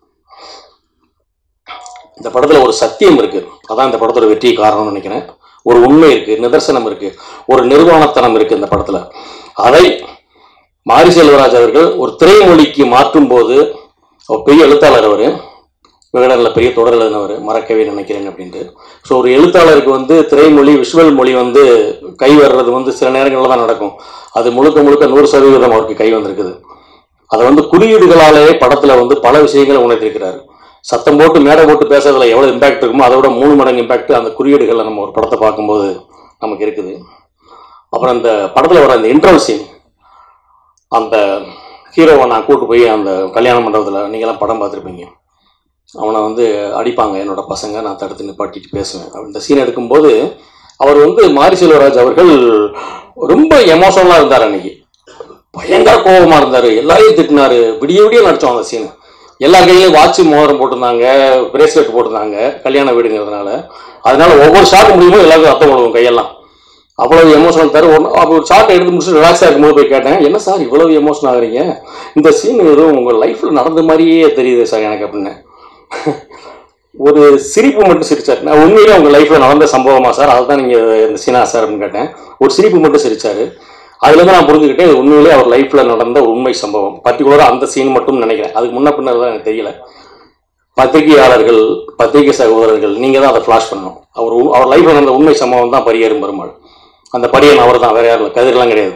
இந்த படத்தில் ஒரு சத்தியம் இருக்குது அதான் இந்த படத்தோட வெற்றி காரணம்னு நினைக்கிறேன் ஒரு உண்மை இருக்குது நிதர்சனம் இருக்குது ஒரு நிர்வாணத்தனம் இருக்குது இந்த படத்தில் அதை மாரி செல்வராஜ் அவர்கள் ஒரு திரைமொழிக்கு மாற்றும் போது அவர் பெரிய எழுத்தாளர் அவர் விகடனில் பெரிய தொடர் எழுதினவர் மறக்கவே நினைக்கிறேன் அப்படின்ட்டு ஸோ ஒரு எழுத்தாளருக்கு வந்து திரைமொழி விஷுவல் மொழி வந்து கை வர்றது வந்து சில நேரங்களில் தான் நடக்கும் அது முழுக்க முழுக்க நூறு சதவீதம் அவருக்கு கை வந்திருக்குது அதை வந்து குறியீடுகளாலே படத்தில் வந்து பல விஷயங்களை உணர்த்திருக்கிறார் சத்தம் போட்டு மேடை போட்டு பேசுறதுல எவ்வளோ இம்பாக்ட் இருக்குமோ அதை விட மூணு மடங்கு இம்பாக்ட் அந்த குறியீடுகளில் நம்ம ஒரு படத்தை பார்க்கும்போது நமக்கு இருக்குது அப்புறம் அந்த படத்தில் வர அந்த இன்டர்வல் சீன் அந்த ஹீரோவை நான் கூட்டு போய் அந்த கல்யாண மண்டபத்தில் நீங்களாம் படம் பார்த்துருப்பீங்க அவனை வந்து அடிப்பாங்க என்னோட பசங்க நான் தடுத்து நிப்பாட்டிட்டு பேசுவேன் அப்ப இந்த சீன் எடுக்கும்போது அவர் வந்து மாரி செல்வராஜ் அவர்கள் ரொம்ப எமோஷனலாக இருந்தார் அன்னைக்கு பயங்கர கோபமாக இருந்தார் எல்லாரையும் திட்டினாரு விடிய விடிய நடிச்சோம் அந்த சீன் எல்லா கையிலையும் வாட்ச் மோதிரம் போட்டிருந்தாங்க பிரேஸ்லெட் போட்டிருந்தாங்க கல்யாண வீடுங்கிறதுனால அதனால ஒவ்வொரு ஷாட் முடியுமோ எல்லாருக்கும் ரத்தம் விழுவும் கையெல்லாம் அவ்வளவு எமோஷனல் தர ஒன்று அப்போ ஒரு ஷார்ட் எடுத்து முடிச்சுட்டு ரிலாக்ஸாக இருக்கும்போது போய் கேட்டேன் என்ன சார் இவ்வளவு எமோஷன் ஆகுறீங்க இந்த சீன் எதுவும் உங்கள் லைஃப்பில் நடந்த மாதிரியே தெரியுது சார் எனக்கு அப்படின்னு ஒரு சிரிப்பு மட்டும் சிரிச்சார் நான் உண்மையிலே உங்கள் லைஃப்பில் நடந்த சம்பவமா சார் அதுதான் நீங்கள் இந்த சீனா சார் அப்படின்னு கேட்டேன் ஒரு சிரிப்பு மட்டும் சிரிச்சாரு அதுலேருந்து நான் புரிஞ்சுக்கிட்டேன் இது உண்மையிலே அவர் லைஃப்பில் நடந்த ஒரு உண்மை சம்பவம் பர்டிகுலராக அந்த சீன் மட்டும் நினைக்கிறேன் அதுக்கு முன்ன பின்னர் தான் எனக்கு தெரியல பத்திரிகையாளர்கள் பத்திரிகை சகோதரர்கள் நீங்கள் தான் அதை ஃப்ளாஷ் பண்ணணும் அவர் உ- அவர் லைஃப்பில் நடந்த உண்மை சம்பவம் தான் பரியேறும் பெருமாள் அந்த படியன் அவர் தான் வேற யாரும் இல்லை கதிரெல்லாம் கிடையாது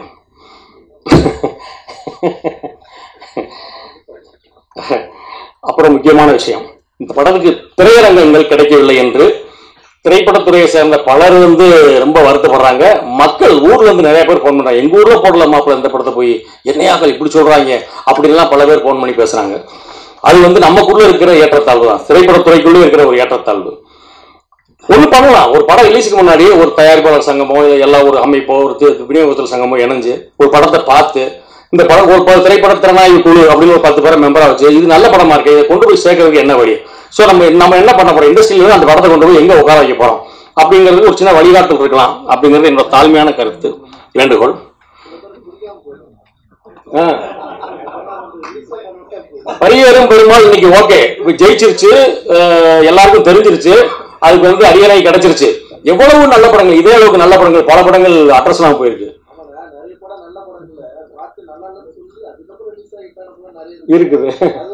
அப்புறம் முக்கியமான விஷயம் இந்த படத்துக்கு திரையரங்கங்கள் கிடைக்கவில்லை என்று திரைப்படத்துறையை சேர்ந்த பலர் வந்து ரொம்ப வருத்தப்படுறாங்க மக்கள் ஊர்ல இருந்து நிறைய பேர் ஃபோன் பண்றாங்க எங்க ஊர்ல போடல மாப்பிள்ள இந்த படத்தை போய் என்னையாக இப்படி சொல்றாங்க அப்படின்லாம் பல பேர் ஃபோன் பண்ணி பேசுறாங்க அது வந்து நமக்குள்ள இருக்கிற ஏற்றத்தாழ்வு தான் திரைப்படத்துறைக்குள்ளே இருக்கிற ஒரு ஏற்றத்தாழ்வு ஒன்று பண்ணலாம் ஒரு படம் ரிலீஸுக்கு முன்னாடி ஒரு தயாரிப்பாளர் சங்கமோ இல்ல எல்லா ஒரு அமைப்போ ஒரு தி- விநியோகஸ்தர் சங்கமோ இணைஞ்சு ஒரு படத்தை பார்த்து இந்த படம் ஒரு ப- திரைப்பட திறனாய்வு குழு அப்படின்னு ஒரு பத்து பேரை மெம்பரா வச்சு இது நல்ல படமா இருக்கு இதை கொண்டு போய் சேர்க்கறதுக்கு என்ன வழி ஸோ நம்ம நம்ம என்ன பண்ண போறோம் இண்டஸ்ட்ரியில அந்த படத்தை கொண்டு போய் எங்க உட்கார வைக்க போறோம் அப்படிங்கிறது ஒரு சின்ன வழிகாட்டல் இருக்கலாம் அப்படிங்கிறது என்னோட தாழ்மையான கருத்து வேண்டுகோள் ஆ. பரியேறும் பெருமாள் இன்னைக்கு ஓகே ஜெயிச்சிருச்சு அஹ், எல்லாருக்கும் தெரிஞ்சிருச்சு அதுக்கு வந்து அரியணை கிடைச்சிருச்சு எவ்வளவு நல்ல படங்கள் இதே அளவுக்கு நல்ல படங்கள் பல படங்கள் அட்ரஸ்லாம் போயிருக்கு இருக்குது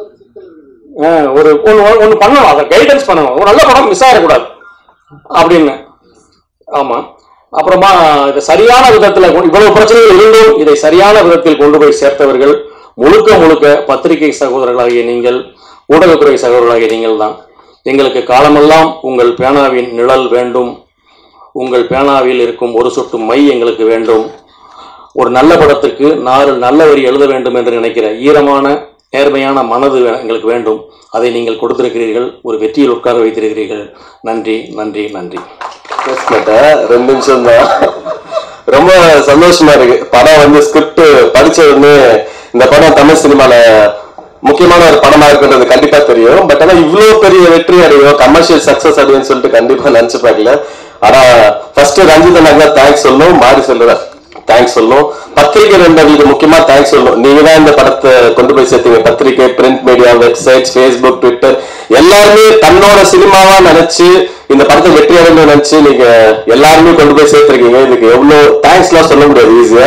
ஆ, ஒரு ஒன்று ஒன்று பண்ணணும் அதை கைடன்ஸ் பண்ணணும் ஒரு நல்ல படம் மிஸ் ஆகிடக்கூடாது அப்படின்னு ஆமா அப்புறமா இதை சரியான விதத்துல கொண்டு- இவ்வளவு பிரச்சனைகள் இருந்தும் இதை சரியான விதத்தில் கொண்டு போய் சேர்த்தவர்கள் முழுக்க முழுக்க பத்திரிகை சகோதரர்களாகிய நீங்கள் ஊடகத்துறை சகோதரர்களாகிய நீங்கள் தான் எங்களுக்கு காலமெல்லாம் உங்கள் பேனாவின் நிழல் வேண்டும் உங்கள் பேனாவில் இருக்கும் ஒரு சொட்டு மை எங்களுக்கு வேண்டும் ஒரு நல்ல படத்துக்கு நாலு நல்ல வரி எழுத வேண்டும் என்று நினைக்கிற ஈரமான நேர்மையான மனது வே- எங்களுக்கு வேண்டும் அதை நீங்கள் கொடுத்திருக்கிறீர்கள் ஒரு வெற்றியில் உட்கார வைத்திருக்கிறீர்கள் நன்றி நன்றி நன்றி பேச மாட்டேன் ரெண்டு நிமிஷம் தான் ரொம்ப சந்தோஷமா இருக்கு படம் வந்து ஸ்கிரிப்ட் படிச்ச உடனே இந்த படம் தமிழ் சினிமால முக்கியமான ஒரு படமா இருக்குன்றது கண்டிப்பா தெரியும் பட் ஆனா இவ்வளவு பெரிய வெற்றி அடையும் கமர்ஷியல் சக்சஸ் அடையும் சொல்லிட்டு கண்டிப்பா நினைச்சு பார்க்கல ஆனா ஃபர்ஸ்ட் ரஞ்சித் அண்ணாக்கு தான் தேங்க்ஸ் சொல்லணும் மாறி சொல்லுறேன் தேங்க்ஸ் சொல்லணும் பத்திரிகை நண்பர்களுக்கு முக்கியமா தேங்க்ஸ் சொல்லணும் நீங்க தான் இந்த படத்தை கொண்டு போய் சேர்த்தீங்க பத்திரிகை print media websites Facebook Twitter எல்லாருமே தன்னோட சினிமாவா நினைச்சு இந்த படத்தை வெற்றி அடைந்து நினைச்சு நீங்க எல்லாருமே கொண்டு போய் சேர்த்திருக்கீங்க இதுக்கு எவ்வளவு தேங்க்ஸ் எல்லாம் சொல்ல முடியாது ஈஸியா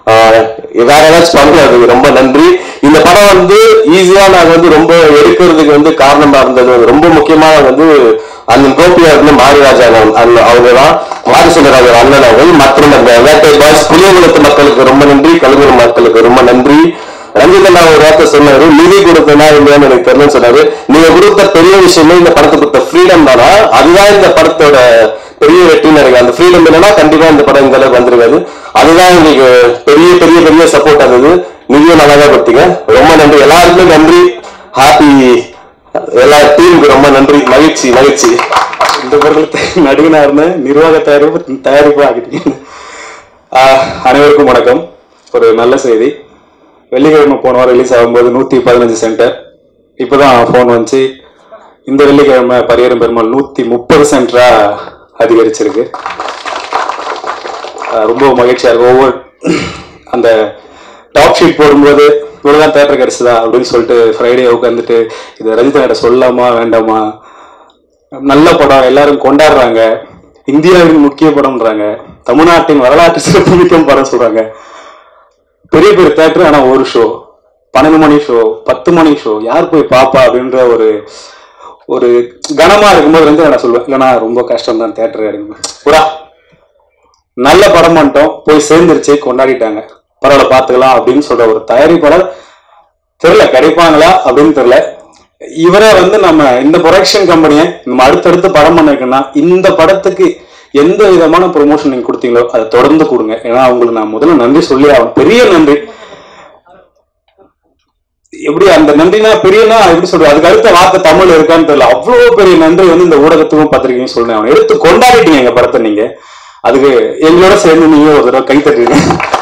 வேற ஏதாச்சும் பண்ணுங்க அதுக்கு ரொம்ப நன்றி இந்த படம் வந்து ஈஸியா நாங்க வந்து ரொம்ப எடுக்கிறதுக்கு வந்து காரணமா இருந்தது வந்து ரொம்ப முக்கியமான வந்து அண்ணன் கோபியா இருந்து மாரிராஜா அண்ணன் அவங்க தான் மாரி சுந்தரராஜ அண்ணன் அவர்கள் மற்றும் அந்த வேட்டை பாய்ஸ் புளியகுளத்து மக்களுக்கு ரொம்ப நன்றி கழுகுறு மக்களுக்கு ரொம்ப நன்றி ரஞ்சித் அண்ணா ஒரு வார்த்தை சொன்னாரு நிதி கொடுத்தனா இல்லையான்னு எனக்கு தெரியலன்னு சொன்னாரு நீங்க கொடுத்த பெரிய விஷயமே இந்த படத்துக்கு கொடுத்த ஃப்ரீடம் தானா அதுதான் இந்த படத்தோட பெரிய வெற்றின்னு நினைக்கிறேன் அந்த ஃப்ரீடம் இல்லைன்னா கண்டிப்பா இந்த படம் இந்த அளவுக்கு வந்திருக்காது அதுதான் எங்களுக்கு பெரிய பெரிய பெரிய சப்போர்ட் ஆகுது நிதியும் நல்லா தான் கொடுத்தீங்க ரொம்ப நன்றி எல்லாருக்குமே நன்றி ஹாப்பி எல்லா டீமுக்கு ரொம்ப நன்றி மகிழ்ச்சி மகிழ்ச்சி இந்த படத்துல நடுவனா இருந்தேன் நிர்வாக தயாரிப்பு தயாரிப்பு ஆகிட்டீங்க ஆஹ், அனைவருக்கும் வணக்கம் ஒரு நல்ல செய்தி வெள்ளிக்கிழமை போன வாரம் ரிலீஸ் ஆகும்போது நூற்றி பதினஞ்சு சென்டர் இப்போதான் ஃபோன் வந்துச்சு இந்த வெள்ளிக்கிழமை பரியரும் பெருமாள் நூற்றி முப்பது சென்டரா அதிகரிச்சிருக்கு ஆஹ், ரொம்ப மகிழ்ச்சியா இருக்கு ஒவ்வொரு அந்த டாப் ஷீட் போடும்போது இவ்வளோதான் தேட்டர் கிடைச்சதா அப்படின்னு சொல்லிட்டு ஃப்ரைடே உட்காந்துட்டு இதை ரஞ்சிதா சொல்லலாமா வேண்டாமா நல்ல படம் எல்லாரும் கொண்டாடுறாங்க இந்தியாவின் முக்கிய படம்ன்றாங்க தமிழ்நாட்டின் வரலாற்று சிறப்புமிக்க படம் சொல்றாங்க பெரிய பெரிய தேட்டர் ஆனா ஒரு ஷோ பன்னெண்டு மணி ஷோ பத்து மணி ஷோ யார் போய் பாப்பா அப்படின்ற ஒரு ஒரு கனமா இருக்கும்போது வந்து நான் சொல்லுவேன் இல்லைன்னா ரொம்ப கஷ்டம் தான் தேட்டர் எடுங்க புறா நல்ல படம் மட்டும் போய் சேர்ந்துருச்சு கொண்டாடிட்டாங்க பரவாயில்ல பார்த்துக்கலாம் அப்படின்னு சொல்ற ஒரு தயாரிப்பாளர் தெரியல கிடைப்பாங்களா அப்படின்னு தெரியல இவரை வந்து நம்ம இந்த ப்ரொடக்ஷன் கம்பெனியை நம்ம அடுத்தடுத்து படம் பண்ணிருக்கோம்னா இந்த படத்துக்கு எந்த விதமான ப்ரொமோஷன் நீங்க கொடுத்தீங்களோ அதை தொடர்ந்து கொடுங்க ஏன்னா அவங்களுக்கு நான் முதல்ல நன்றி சொல்லி ஆகணும் பெரிய நன்றி எப்படி அந்த நன்றினா பெரியனா எப்படி சொல்றது அதுக்கு அடுத்த வார்த்தை தமிழ் இருக்கான்னு தெரியல அவ்வளவு பெரிய நன்றி வந்து இந்த ஊடகத்துக்கும் பத்திரிக்கையும் சொல்றேன் அவன் எடுத்து கொண்டாடிட்டீங்க எங்க படத்தை நீங்க அதுக்கு எங்களோட சேர்ந்து நீங்க ஒரு தடவை கை தட்டுறீங்க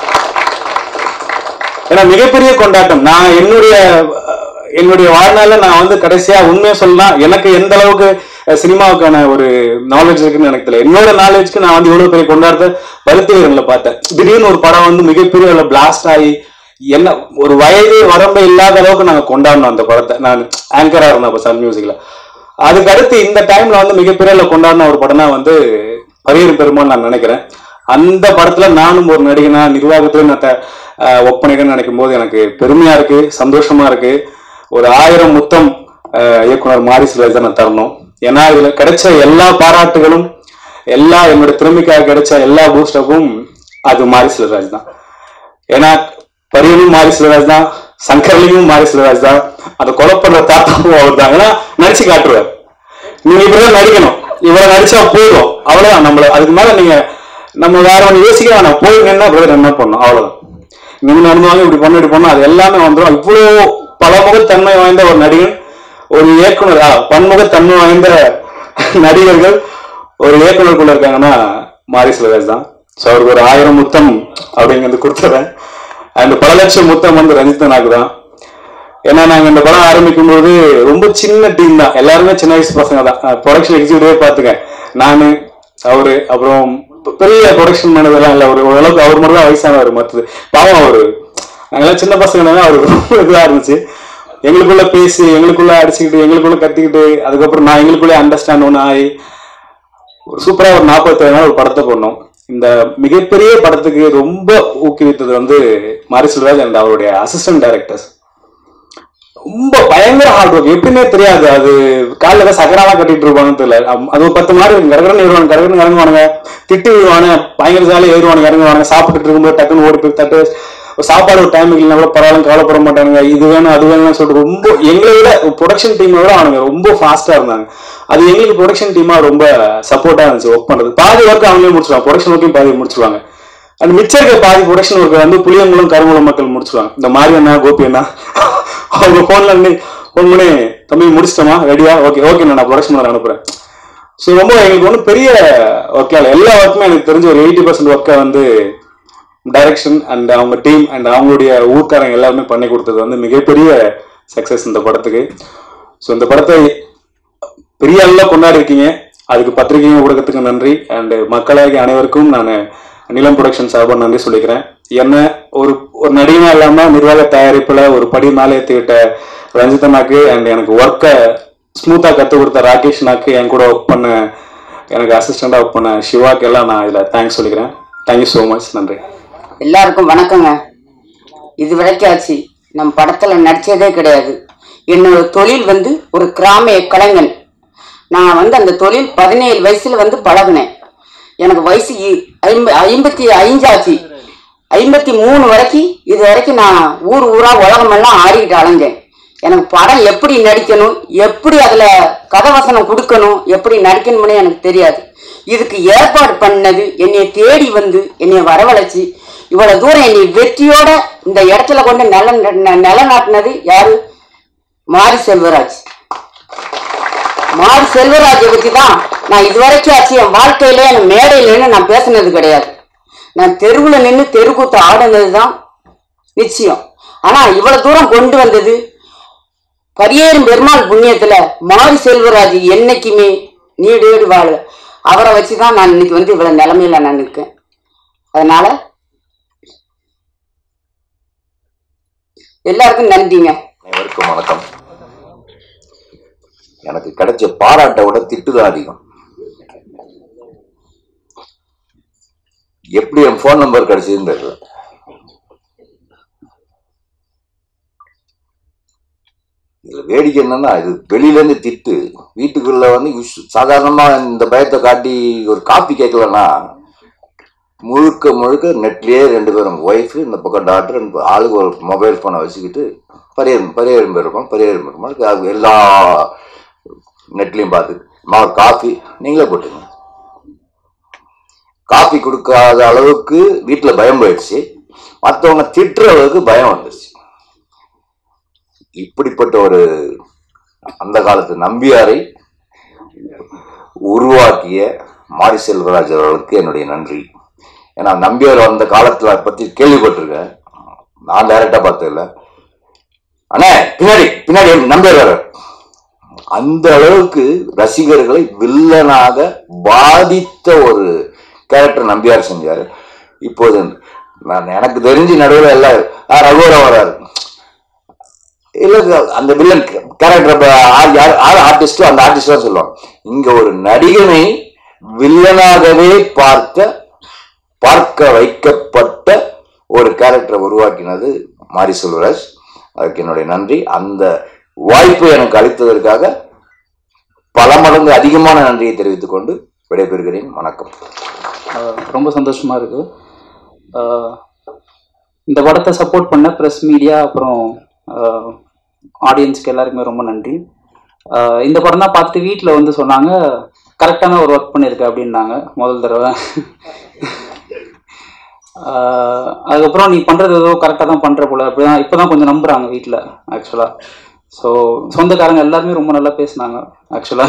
ஏன்னா மிகப்பெரிய கொண்டாட்டம் நான் என்னுடைய அஹ், என்னுடைய வாழ்நாள்ல நான் வந்து கடைசியா உண்மையை சொல்லலாம் எனக்கு எந்த அளவுக்கு அஹ், சினிமாவுக்கான ஒரு நாலேஜ் இருக்குன்னு எனக்கு தெரியல என்னோட நாலேஜ்க்கு நான் வந்து இவ்வளவு பெரிய கொண்டாடத்தை பருத்தி வீரன்ல பார்த்தேன் திடீர்னு ஒரு படம் வந்து மிகப்பெரிய அளவு பிளாஸ்ட் ஆகி என்ன ஒரு வயது வரம்பு இல்லாத அளவுக்கு நாங்க கொண்டாடணும் அந்த படத்தை நான் ஆங்கரா இருந்தேன் அப்ப சன் மியூசிக்ல அதுக்கு அடுத்து இந்த டைம்ல வந்து மிகப்பெரிய அளவு கொண்டாடின ஒரு படம்னா வந்து பரியர் பெருமாள் நான் நினைக்கிறேன் அந்த படத்துல நானும் ஒரு நடிகனா நிர்வாகத்துல நான் த- ஆஹ் ஒர்க் பண்ணிருக்கேன்னு நினைக்கும் போது எனக்கு பெருமையா இருக்கு சந்தோஷமா இருக்கு ஒரு ஆயிரம் முத்தம் ஆஹ் இயக்குனர் மாரி சிலர் தான் தரணும் ஏன்னா இதுல கிடைச்ச எல்லா பாராட்டுகளும் எல்லா என்னோட திறமைக்காக கிடைச்ச எல்லா பூஸ்டப்பும் அது மாரி சிலராஜ் தான் ஏன்னா பரியனும் மாரி சிலராஜ் தான் சங்கர்லியும் மாரி சிலராஜ் தான் அதை கொலை பண்ற தாத்தாவும் அவர் தான் ஏன்னா நடிச்சு காட்டுவார் நீங்க இப்படிதான் நடிக்கணும் இவரை நடிச்சா போதும் அவ்வளவுதான் நம்மள அதுக்கு மேல நீங்க நம்ம வேற ஒன்று யோசிக்க வேணாம் போய் நின்னா பிரதர் என்ன பண்ணும் அவ்வளவுதான் நீங்க நடந்துவாங்க இப்படி பண்ண இப்படி பண்ண அது எல்லாமே வந்துடும் இவ்வளோ பலமுகத்தன்மை வாய்ந்த ஒரு நடிகன் ஒரு இயக்குனர் ஆ, பன்முகத்தன்மை வாய்ந்த நடிகர்கள் ஒரு இயக்குனருக்குள்ள இருக்காங்கன்னா மாரி சிலராஜ் தான் ஸோ அவருக்கு ஒரு ஆயிரம் முத்தம் அப்படிங்கிறது கொடுத்துறேன் அண்ட் பல லட்சம் முத்தம் வந்து ரஞ்சித்தனாக்கு தான் ஏன்னா நாங்க இந்த படம் ஆரம்பிக்கும் போது ரொம்ப சின்ன டீம் தான் எல்லாருமே சின்ன வயசு பசங்க தான் ப்ரொடக்ஷன் எக்ஸிக்யூட்டிவே பார்த்துங்க நானு அவரு அப்புறம் பெ- பெரிய ப்ரொடக்ஷன் மேனேஜர்லாம் இல்லை ஒரு ஓரளவுக்கு அவர் மட்டும் தான் வயசானவர் மற்றது பாவம் அவரு நாங்கெல்லாம் சின்ன பசங்க அவருக்கு ரொம்ப இதாக இருந்துச்சு எங்களுக்குள்ள பேசி எங்களுக்குள்ள அடிச்சுக்கிட்டு எங்களுக்குள்ள கத்திக்கிட்டு அதுக்கப்புறம் நான் எங்களுக்குள்ளே அண்டர்ஸ்டாண்ட் ஒன்று ஆகி ஒரு சூப்பரா ஒரு நாற்பத்தி நாள் ஒரு படத்தை பண்ணோம் இந்த மிகப்பெரிய படத்துக்கு ரொம்ப ஊக்குவித்தது வந்து மாரி செல்வராஜ் அண்ட் அவருடைய அசிஸ்டன்ட் டைரக்டர்ஸ் ரொம்ப பயங்கர ஹார்ட் ஒர்க் எப்படின்னே தெரியாது அது காலில் ஏதாவது சக்கராலாம் கட்டிட்டு இருப்பாங்கன்னு தெரியல அம்- அது ஒரு பத்து மாதிரி கரகரன் ஏறுவாங்க கரகரன் இறங்குவானுங்க திட்டு விழுவானு பயங்கர ஜாலியாக ஏறுவானுங்க இறங்குவானுங்க சாப்பிட்டுட்டு இருக்கும்போது டக்குன்னு ஓடி போய் தட்டு ஒரு சாப்பாடு ஒரு டைம் இல்லைன்னா கூட பரவாயில்ல கவலைப்பட மாட்டானுங்க இது வேணும் அது வேணும்னு சொல்லிட்டு ரொம்ப எங்களை விட ப்ரொடக்ஷன் டீமை விட அவனுங்க ரொம்ப ஃபாஸ்டா இருந்தாங்க அது எங்களுக்கு ப்ரொடக்ஷன் டீமா ரொம்ப சப்போர்ட்டா இருந்துச்சு ஒர்க் பண்றது பாதி ஒர்க் அவங்களே முடிச்சிருவாங்க ப்ரொடக்ஷன் ஒர்க்கையும் பாதி முடிச்சிருவாங்க அந்த மிச்சம் இருக்க பாதி ப்ரொடக்ஷன் ஒர்க்கை வந்து புளியங்குளம் கருங்குளம் மக்கள் முடிச்சிருவாங்க இந்த மாதிரி அண்ணா கோபி அண்ணா அவங்க ஃபோன்ல இருந்து ஃபோன் பண்ணி தம்பி முடிச்சிட்டோமா ரெடியா ஓகே ஓகே நான் ப்ரொடக்ஷன் பண்ண அனுப்புறேன் ஸோ ரொம்ப எங்களுக்கு ஒன்றும் பெரிய ஒர்க்லாம் இல்லை எல்லா ஒர்க்குமே எனக்கு தெரிஞ்ச ஒரு எயிட்டி பர்சன்ட் ஒர்க்கை வந்து டைரக்ஷன் அண்ட் அவங்க டீம் அண்ட் அவங்களுடைய ஊர்க்காரங்க எல்லாருமே பண்ணி கொடுத்தது வந்து மிகப்பெரிய சக்ஸஸ் இந்த படத்துக்கு ஸோ இந்த படத்தை பெரிய அளவில் கொண்டாடி இருக்கீங்க அதுக்கு பத்திரிகையும் ஊடகத்துக்கு நன்றி அண்ட் மக்களாகிய அனைவருக்கும் நான் நிலம் ப்ரொடக்ஷன் சார்பாக நன்றி சொல்லிக்கிறேன் என்ன ஒரு ஒரு நடிகனா இல்லாமல் நிர்வாக தயாரிப்பில் ஒரு படி மேலே ஏற்றி விட்ட ரஞ்சிதனாக்கு அண்ட் எனக்கு ஒர்க்கை ஸ்மூத்தாக கற்றுக் கொடுத்த ராகேஷ்னாக்கு என் கூட ஒர்க் பண்ண எனக்கு அசிஸ்டண்டாக ஒர்க் பண்ண சிவாக்கு எல்லாம் நான் இதில் தேங்க்ஸ் சொல்லிக்கிறேன் தேங்க்யூ ஸோ மச் நன்றி எல்லாருக்கும் வணக்கங்க இது வரைக்கும் ஆச்சு நம்ம படத்துல நடிச்சதே கிடையாது என்னோட தொழில் வந்து ஒரு கிராமிய கலைஞன் நான் வந்து அந்த தொழில் பதினேழு வயசுல வந்து பழகினேன் எனக்கு வயசு இ- ஐம்ப ஐம்பத்தி ஐந்தாச்சு ஐம்பத்தி மூணு வரைக்கும் இது வரைக்கும் நான் ஊர் ஊரா உலகமெல்லாம் ஆடிக்கிட்டு அலைஞ்சேன் எனக்கு படம் எப்படி நடிக்கணும் எப்படி அதில் கதவசனம் கொடுக்கணும் எப்படி நடிக்கணும்னு எனக்கு தெரியாது இதுக்கு ஏற்பாடு பண்ணது என்னை தேடி வந்து என்னை வரவழைச்சு இவ்வளவு தூரம் என்னை வெற்றியோட இந்த இடத்துல கொண்டு நில ந- நிலநாட்டினது யாரு மாரி செல்வராஜ் மாரி செல்வராஜை பற்றி தான் நான் இதுவரைக்கும் ஆச்சு என் வாழ்க்கையில என் மேடையில் நின்று நான் பேசுனது கிடையாது நான் தெருவில் நின்று தெருக்கூத்து ஆடுனது தான் நிச்சயம் ஆனா இவ்வளவு தூரம் கொண்டு வந்தது பரியேறும் பெருமாள் புண்ணியத்துல மாரி செல்வராஜ் என்னைக்குமே நீடேடு வாழ அவரை வச்சுதான் நான் இன்னைக்கு வந்து இவ்வளவு நிலைமையில நான் நிற்கேன் அதனால எல்லாருக்கும் நன்றிங்க அனைவருக்கும் வணக்கம் எனக்கு கிடைச்ச பாராட்டை விட திட்டுதான் அதிகம் எப்படி என் ஃபோன் நம்பர் கிடைச்சதுன்னு தெரியல இதுல வேடிக்கை என்னன்னா இது வெளியில இருந்து திட்டு வீட்டுக்குள்ள வந்து யுஸ்- சாதாரணமா இந்த பயத்தை காட்டி ஒரு காப்பி கேட்கலன்னா முழுக்க முழுக்க நெட்லேயே ரெண்டு பேரும் ஒய்ஃபு இந்த பக்கம் டாக்டர் ஆளுக்கு ஒரு மொபைல் ஃபோனை வச்சுக்கிட்டு பரியரும் பரியரும் பெருமாள் பரியரும் பெருமாள் எல்லா நெட்லேயும் பார்த்து மா காஃபி நீங்களே போட்டுங்க காஃபி கொடுக்காத அளவுக்கு வீட்டில் பயம் போயிடுச்சு மற்றவங்க திட்டுற அளவுக்கு பயம் வந்துருச்சு இப்படிப்பட்ட ஒரு அந்த காலத்து நம்பியாரை உருவாக்கிய மாரி செல்வராஜ் அவர்களுக்கு என்னுடைய நன்றி ஏன்னா நம்பியார் அந்த காலத்துல பத்தி கேள்விப்பட்டிருக்கேன் நான் டைரக்டா பார்த்ததில்ல அண்ணே பின்னாடி பின்னாடி நம்பியார் வர அந்த அளவுக்கு ரசிகர்களை வில்லனாக பாதித்த ஒரு கேரக்டர் நம்பியார் செஞ்சாரு இப்போது நான் எனக்கு தெரிஞ்சு நடுவில் எல்லாம் ஆ, ரகுவரம் வராரு இல்ல இல்ல, அந்த வில்லன் கேரக்டர் யார் ஆர்டிஸ்டோ அந்த ஆர்டிஸ்ட் தான் சொல்லுவாங்க இங்க ஒரு நடிகனை வில்லனாகவே பார்த்த பார்க்க வைக்கப்பட்ட ஒரு கேரக்டரை உருவாக்கினது மாரி செல்வராஜ் அதுக்கு என்னுடைய நன்றி அந்த வாய்ப்பு எனக்கு அளித்ததற்காக பல மடங்கு அதிகமான நன்றியை தெரிவித்துக் கொண்டு விடைபெறுகிறேன் வணக்கம் ஆஹ் ரொம்ப சந்தோஷமா இருக்கு ஆஹ் இந்த படத்தை சப்போர்ட் பண்ண ப்ரெஸ் மீடியா அப்புறம் ஆடியன்ஸ்க்கு எல்லாருக்குமே ரொம்ப நன்றி ஆஹ் இந்த படம் தான் பார்த்துட்டு வீட்டில் வந்து சொன்னாங்க கரெக்டான ஒரு ஒர்க் பண்ணியிருக்க அப்படின்னாங்க முதல் தடவை ஆஹ் அதுக்கப்புறம் நீ பண்ணுறது ஏதோ கரெக்டாக தான் பண்ணுற போல அப்படிதான் இப்போ தான் கொஞ்சம் நம்புகிறாங்க வீட்டில் ஆக்சுவலாக ஸோ சொந்தக்காரங்க எல்லாருமே ரொம்ப நல்லா பேசுனாங்க ஆக்சுவலாக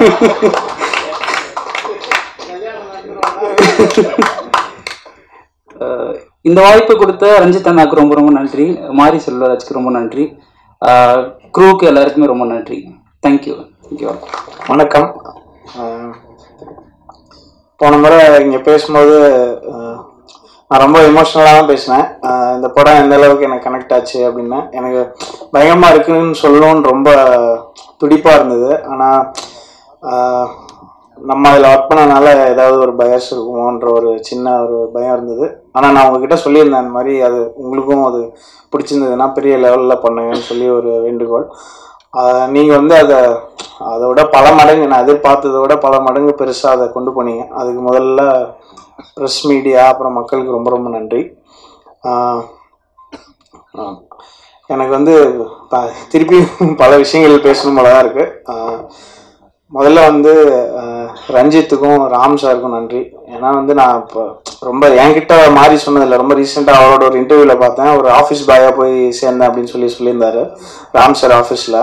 அஹ் இந்த வாய்ப்பு கொடுத்த ரஞ்சித் அண்ணாக்கு ரொம்ப ரொம்ப நன்றி மாரி செல்வராஜ்க்கு ரொம்ப நன்றி க்ரூக்கு எல்லாருக்குமே ரொம்ப நன்றி தேங்க்யூ தேங்க்யூ வணக்கம் அஹ் போன முறை இங்கே பேசும்போது அஹ், நான் ரொம்ப எமோஷ்னலாக தான் பேசினேன் அஹ், இந்த படம் எந்த அளவுக்கு எனக்கு கனெக்ட் ஆச்சு அப்படின்னு எனக்கு பயங்கரமாக இருக்குன்னு சொல்லணும்னு ரொம்ப துடிப்பாக இருந்தது ஆனால் நம்ம அதில் ஒர்க் பண்ணனால ஏதாவது ஒரு பயஸ் இருக்குமோன்ற ஒரு சின்ன ஒரு பயம் இருந்தது ஆனால் நான் உங்ககிட்ட சொல்லியிருந்தேன் அந்த மாதிரி அது உங்களுக்கும் அது பிடிச்சிருந்ததுன்னா பெரிய லெவலில் பண்ணுங்கன்னு சொல்லி ஒரு வேண்டுகோள் நீங்கள் வந்து அதை அதை விட பல மடங்கு நான் எதிர்பார்த்ததை விட பல மடங்கு பெருசாக அதை கொண்டு போனீங்க அதுக்கு முதல்ல ப்ரெஸ் மீடியா அப்புறம் மக்களுக்கு ரொம்ப ரொம்ப நன்றி ஆஹ் ஆஹ் எனக்கு வந்து ப- திருப்பி பல விஷயங்கள் பேசணும் போல தான் இருக்குது முதல்ல வந்து ஆஹ் ரஞ்சித்துக்கும் ராம் சாருக்கும் நன்றி ஏன்னா வந்து நான் இப்போ ரொம்ப என்கிட்ட மாறி சொன்னதில்ல ரொம்ப ரீசெண்டாக அவரோட ஒரு இன்டர்வியூவில் பார்த்தேன் ஒரு ஆஃபீஸ் பாயாக போய் சேர்ந்தேன் அப்படின்னு சொல்லி சொல்லியிருந்தாரு ராம் சார் ஆஃபீஸில்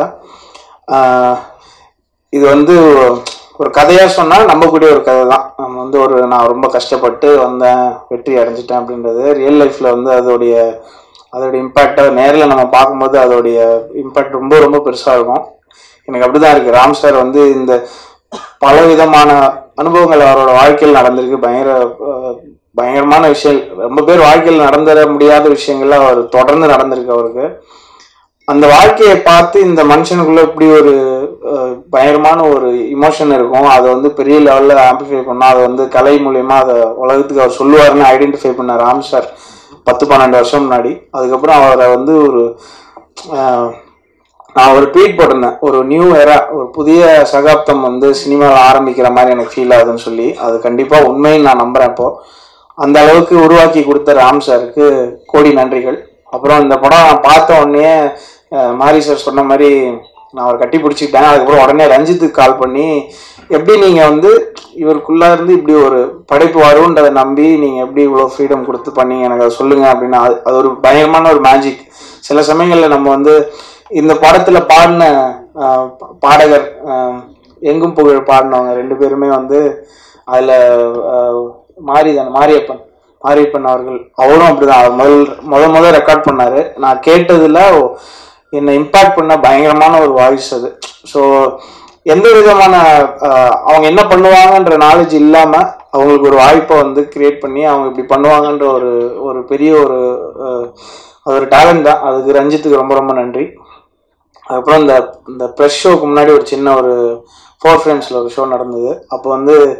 இது வந்து ஒரு கதையாக சொன்னால் நம்பக்கூடிய ஒரு கதை தான் நம்ம வந்து ஒரு நான் ரொம்ப கஷ்டப்பட்டு வந்தேன் வெற்றி அடைஞ்சிட்டேன் அப்படின்றது ரியல் லைஃப்பில் வந்து அதோடைய அதோடைய இம்பேக்டை நேரில் நம்ம பார்க்கும்போது அதோடைய இம்பேக்ட் ரொம்ப ரொம்ப பெருசாக இருக்கும் எனக்கு அப்படிதான் இருக்கு ராம் சார் வந்து இந்த பல விதமான அனுபவங்கள் அவரோட வாழ்க்கையில் நடந்திருக்கு பயங்கர அஹ், பயங்கரமான விஷயம் ரொம்ப பேர் வாழ்க்கையில் நடந்துட முடியாத விஷயங்கள்ல அவர் தொடர்ந்து நடந்திருக்கு அவருக்கு அந்த வாழ்க்கையை பார்த்து இந்த மனுஷனுக்குள்ள இப்படி ஒரு அஹ், பயங்கரமான ஒரு இமோஷன் இருக்கும் அதை வந்து பெரிய லெவல்ல ஆம்பிளிஃபை பண்ணா அதை வந்து கலை மூலியமா அதை உலகத்துக்கு அவர் சொல்லுவாருன்னு ஐடென்டிஃபை பண்ண ராம் சார் பத்து பன்னெண்டு வருஷம் முன்னாடி அதுக்கப்புறம் அவரை வந்து ஒரு அஹ், நான் ஒரு ட்வீட் போட்டிருந்தேன் ஒரு நியூ எரா ஒரு புதிய சகாப்தம் வந்து சினிமாவில் ஆரம்பிக்கிற மாதிரி எனக்கு ஃபீல் ஆகுதுன்னு சொல்லி அது கண்டிப்பாக உண்மைன்னு நான் நம்புறேன் இப்போ அந்த அளவுக்கு உருவாக்கி கொடுத்த ராம் சாருக்கு கோடி நன்றிகள் அப்புறம் இந்த படம் நான் பார்த்த உடனே அஹ், மாரி சார் சொன்ன மாதிரி நான் அவர் கட்டி பிடிச்சிக்கிட்டேன் அதுக்கப்புறம் உடனே ரஞ்சித்துக்கு கால் பண்ணி எப்படி நீங்கள் வந்து இவருக்குள்ளே இருந்து இப்படி ஒரு படைப்பு வரும்ன்றதை நம்பி நீங்கள் எப்படி இவ்வளோ ஃப்ரீடம் கொடுத்து பண்ணீங்க எனக்கு அதை சொல்லுங்கள் அப்படின்னா அது அது ஒரு பயங்கரமான ஒரு மேஜிக் சில சமயங்களில் நம்ம வந்து இந்த படத்தில் பாடின அஹ், பா- பாடகர் அஹ், எங்கும் புகழ் பாடினவங்க ரெண்டு பேருமே வந்து அதில் மாரிதான் மாரியப்பன் மாரியப்பன் அவர்கள் அவரும் அப்படிதான் அவர் முதல் முத முத ரெக்கார்ட் பண்ணாரு நான் கேட்டதுல என்னை இம்பாக்ட் பண்ண பயங்கரமான ஒரு வாய்ஸ் அது ஸோ எந்த விதமான அஹ், அவங்க என்ன பண்ணுவாங்கன்ற நாலேஜ் இல்லாம அவங்களுக்கு ஒரு வாய்ப்பை வந்து கிரியேட் பண்ணி அவங்க இப்படி பண்ணுவாங்கன்ற ஒரு ஒரு பெரிய ஒரு அஹ், அது ஒரு டேலண்ட் தான் அதுக்கு ரஞ்சித்துக்கு ரொம்ப ரொம்ப நன்றி அதுக்கப்புறம் இந்த இந்த ப்ரெஸ் ஷோக்கு முன்னாடி ஒரு சின்ன ஒரு ஃபோர் ஃப்ரேம்ஸில் ஒரு ஷோ நடந்தது அப்போ வந்து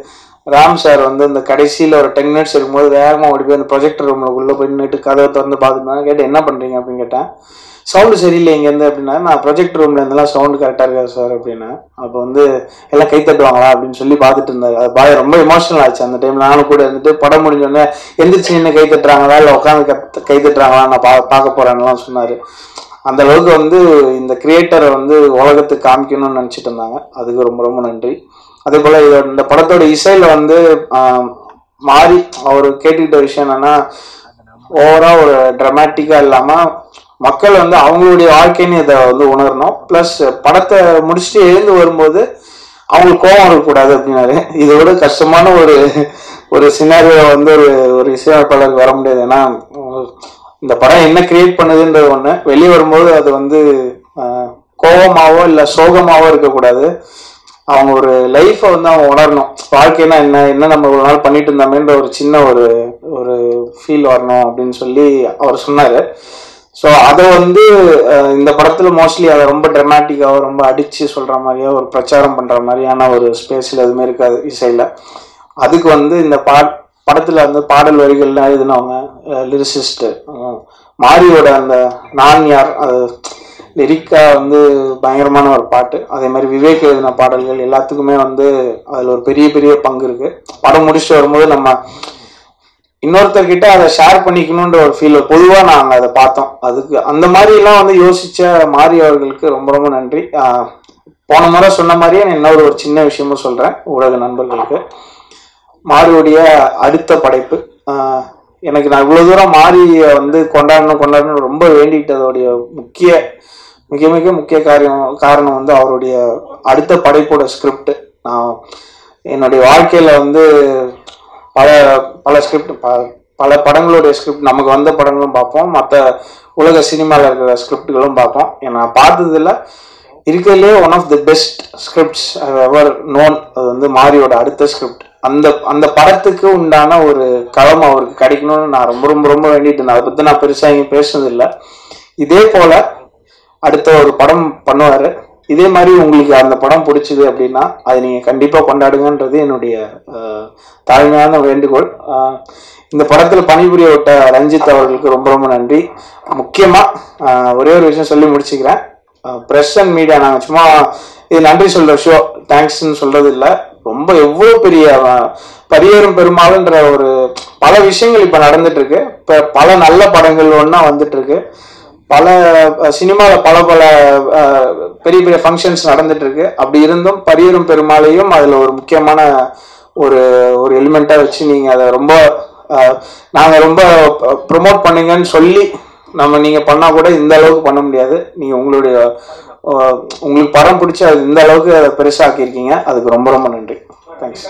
ராம் சார் வந்து இந்த கடைசியில் ஒரு டென் மினிட்ஸ் இருக்கும்போது வேகமாக ஓடி போய் அந்த ப்ரொஜெக்டர் ரூமில் உள்ளே போய் நின்றுட்டு கதவை திறந்து பார்த்துட்டு கேட்டு என்ன பண்ணுறீங்க அப்படின்னு கேட்டேன் சவுண்டு சரியில்லை இங்கேருந்து அப்படின்னா நான் ப்ரொஜெக்ட் ரூம்ல இருந்தெல்லாம் சவுண்டு கரெக்டாக இருக்கா சார் அப்படின்னா அப்போ வந்து எல்லாம் கை தட்டுவாங்களா அப்படின்னு சொல்லி பார்த்துட்டு இருந்தாரு அது பாய் ரொம்ப எமோஷனல் ஆச்சு அந்த டைம்ல நானும் கூட இருந்துட்டு படம் முடிஞ்சோடனே எந்திரிச்சு நின்று கை தட்டுறாங்களா இல்லை உட்காந்து கத் கை தட்டுறாங்களா நான் பா பார்க்க போறேன்னுலாம் சொன்னார் அந்த அளவுக்கு வந்து இந்த கிரியேட்டரை வந்து உலகத்துக்கு காமிக்கணும்னு நினச்சிட்டு இருந்தாங்க அதுக்கு ரொம்ப ரொம்ப நன்றி அதே போல் இதோட இந்த படத்தோட இசையில் வந்து ஆஹ், மாறி அவர் கேட்டுக்கிட்ட விஷயம் என்னன்னா ஓவரா ஒரு ட்ரமாட்டிக்கா இல்லாம மக்கள் வந்து அவங்களுடைய வாழ்க்கைன்னு இதை வந்து உணரணும் ப்ளஸ் படத்தை முடிச்சுட்டு எழுந்து வரும்போது அவங்களுக்கு கோபம் வரக்கூடாது அப்படின்னாரு இதை விட கஷ்டமான ஒரு ஒரு சினாரியோ வந்து ஒரு ஒரு இசையமைப்பாளருக்கு வர முடியாது ஏன்னா உம், இந்த படம் என்ன கிரியேட் பண்ணுதுன்றது ஒண்ணு வெளியே வரும்போது அது வந்து ஆஹ், கோபமாவோ இல்லை சோகமாவோ இருக்கக்கூடாது அவங்க ஒரு லைஃப்பை வந்து அவங்க உணரணும் வாழ்க்கைனா என்ன என்ன நம்ம ஒரு நாள் பண்ணிட்டு இருந்தோமேன்ற ஒரு சின்ன ஒரு ஒரு ஃபீல் வரணும் அப்படின்னு சொல்லி அவர் சொன்னார் ஸோ அதை வந்து அஹ், இந்த படத்தில் மோஸ்ட்லி அதை ரொம்ப ட்ரமாட்டிக்காவோ ரொம்ப அடித்து சொல்கிற மாதிரியோ ஒரு பிரச்சாரம் பண்ணுற மாதிரியான ஒரு ஸ்பேஸில் எதுவுமே இருக்காது இசையில் அதுக்கு வந்து இந்த பா படத்தில் வந்து பாடல் வரிகள்லாம் எழுதினவங்க லிரிசிஸ்ட்டு மாரியோட அந்த நான் யார் அது லிரிக்கா வந்து பயங்கரமான ஒரு பாட்டு அதே மாதிரி விவேக் எழுதின பாடல்கள் எல்லாத்துக்குமே வந்து அதில் ஒரு பெரிய பெரிய பங்கு இருக்கு படம் முடிச்சுட்டு வரும்போது நம்ம இன்னொருத்தர்கிட்ட அதை ஷேர் பண்ணிக்கணுன்ற ஒரு ஃபீல் பொதுவாக நாங்கள் அதை பார்த்தோம் அதுக்கு அந்த மாதிரிலாம் வந்து யோசிச்ச மாரி அவர்களுக்கு ரொம்ப ரொம்ப நன்றி ஆஹ் போன முறை சொன்ன மாதிரியே நான் இன்னொரு ஒரு சின்ன விஷயமும் சொல்கிறேன் ஊடக நண்பர்களுக்கு மாரியுடைய அடுத்த படைப்பு ஆஹ் எனக்கு நான் இவ்வளோ தூரம் மாரியை வந்து கொண்டாடணும் கொண்டாடணும் ரொம்ப வேண்டிக்கிட்டதோடைய முக்கிய மிக மிக முக்கிய காரியம் காரணம் வந்து அவருடைய அடுத்த படைப்போட ஸ்கிரிப்ட் நான் என்னுடைய வாழ்க்கையில் வந்து பல பல ஸ்கிரிப்ட் பல படங்களுடைய ஸ்கிரிப்ட் நமக்கு வந்த படங்களும் பார்ப்போம் மற்ற உலக சினிமாவில் இருக்கிற ஸ்கிரிப்டுகளும் பார்ப்போம் நான் பார்த்ததுல இருக்கிறதுலே one of the best scripts ever known அது வந்து மாரியோட அடுத்த ஸ்கிரிப்ட் அந்த அந்த படத்துக்கு உண்டான ஒரு களம் அவருக்கு கிடைக்கணும்னு நான் ரொம்ப ரொம்ப ரொம்ப வேண்டிட்டு இருந்தேன் அதை பற்றி நான் பெருசாக இங்கே பேசுனதில்லை இதே போல அடுத்த ஒரு படம் பண்ணுவாரு இதே மாதிரி உங்களுக்கு அந்த படம் பிடிச்சது அப்படின்னா அதை நீங்க கண்டிப்பா கொண்டாடுங்கன்றது என்னுடைய அஹ், தாழ்மையான வேண்டுகோள் அஹ், இந்த படத்துல பணிபுரிய விட்ட ரஞ்சித் அவர்களுக்கு ரொம்ப ரொம்ப நன்றி முக்கியமா அஹ், ஒரே ஒரு விஷயம் சொல்லி முடிச்சுக்கிறேன் ப்ரெஸ் அண்ட் மீடியா நாங்கள் சும்மா இது நன்றி சொல்ற ஷோ தேங்க்ஸ்ன்னு சொல்றது இல்லை ரொம்ப எவ்வளோ பெரிய அஹ், பரியேறும் பெருமாள்ன்ற ஒரு பல விஷயங்கள் இப்போ நடந்துட்டு இருக்கு இப்போ பல நல்ல படங்கள் ஒன்றா வந்துட்டு இருக்கு பல சினிமாவில் பல பல அஹ், பெரிய பெரிய ஃபங்க்ஷன்ஸ் நடந்துட்டு இருக்கு அப்படி இருந்தும் பரியரும் பெருமாளையும் அதில் ஒரு முக்கியமான ஒரு ஒரு எலிமெண்ட்டாக வச்சு நீங்கள் அதை ரொம்ப நாங்கள் ரொம்ப ப்ரொமோட் பண்ணுங்கன்னு சொல்லி நம்ம நீங்கள் பண்ணால் கூட இந்த அளவுக்கு பண்ண முடியாது நீங்கள் உங்களுடைய அஹ், உங்களுக்கு படம் பிடிச்சி அது இந்த அளவுக்கு அதை பெருசாக்கியிருக்கீங்க அதுக்கு ரொம்ப ரொம்ப நன்றி தேங்க்ஸ்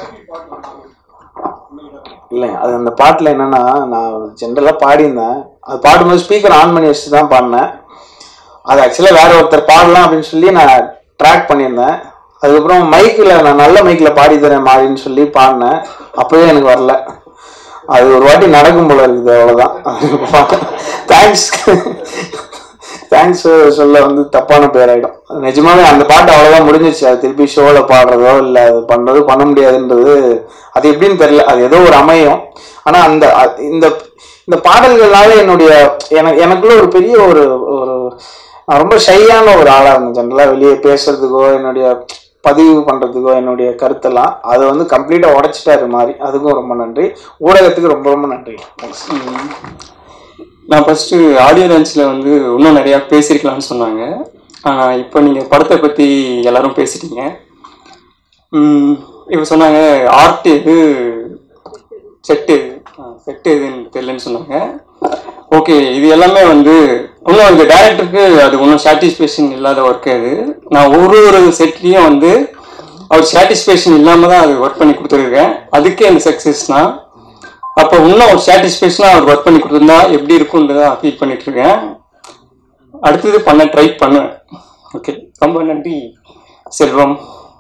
இல்லைங்க அது அந்த பாட்டில் என்னன்னா நான் ஜென்ரலாக பாடியிருந்தேன் அது பாடும்போது ஸ்பீக்கர் ஆன் பண்ணி வச்சுட்டு தான் பாடினேன் அது ஆக்சுவலாக வேற ஒருத்தர் பாடலாம் அப்படின்னு சொல்லி நான் ட்ராக் பண்ணியிருந்தேன் அதுக்கப்புறம் மைக்கில் நான் நல்ல மைக்கில் பாடி தரேன் மாறின்னு சொல்லி பாடினேன் அப்போவே எனக்கு வரல அது ஒரு வாட்டி நடக்கும் போல இருக்குது அவ்வளோதான் தேங்க்ஸ் தேங்க்ஸ் சொல்ல வந்து தப்பான பேர் ஆயிடும் நிஜமாவே அந்த பாட்டு அவ்வளோதான் முடிஞ்சிருச்சு அது திருப்பி ஷோவில் பாடுறதோ இல்லை அது பண்ணுறதோ பண்ண முடியாதுன்றது அது எப்படின்னு தெரியல அது ஏதோ ஒரு அமையும் ஆனால் அந்த அ- இந்த இந்த பாடல்கள்னால என்னுடைய எனக்கு எனக்குள்ள ஒரு பெரிய ஒரு ஒரு நான் ரொம்ப ஷையான ஒரு ஆளாக இருந்தேன் ஜென்ரலாக வெளியே பேசுறதுக்கோ என்னுடைய பதிவு பண்ணுறதுக்கோ என்னுடைய கருத்தெல்லாம் அதை வந்து கம்ப்ளீட்டாக உடைச்சிட்டாரு மாதிரி அதுக்கும் ரொம்ப நன்றி ஊடகத்துக்கு ரொம்ப ரொம்ப நன்றி தேங்க்ஸ் நான் ஃபர்ஸ்ட் ஆடியோ லான்ச்சில் வந்து இன்னும் நிறையா பேசியிருக்கலாம்னு சொன்னாங்க ஆனால் இப்போ நீங்கள் படத்தை பற்றி எல்லாரும் பேசிட்டீங்க ம், இப்போ சொன்னாங்க ஆர்ட் எது செட்டு செட்டு எதுன்னு தெரியலன்னு சொன்னாங்க ஓகே இது எல்லாமே வந்து இன்னும் இந்த டேரக்டருக்கு அது ஒன்றும் சாட்டிஸ்ஃபேக்ஷன் இல்லாத ஒர்க் அது நான் ஒரு ஒரு செட்லேயும் வந்து அவர் சாட்டிஸ்ஃபேக்ஷன் இல்லாமல் தான் அது ஒர்க் பண்ணி கொடுத்துருக்கேன் அதுக்கே அந்த சக்ஸஸ்னா அப்போ இன்னும் ஒரு சாட்டிஸ்ஃபேக்ஷனாக அவர் ஒர்க் பண்ணி கொடுத்துருந்தா எப்படி இருக்கும்ன்றதை ஃபீல் பண்ணிட்டு இருக்கேன் அடுத்தது பண்ண ட்ரை பண்ணுவேன் ஓகே ரொம்ப நன்றி செல்வம்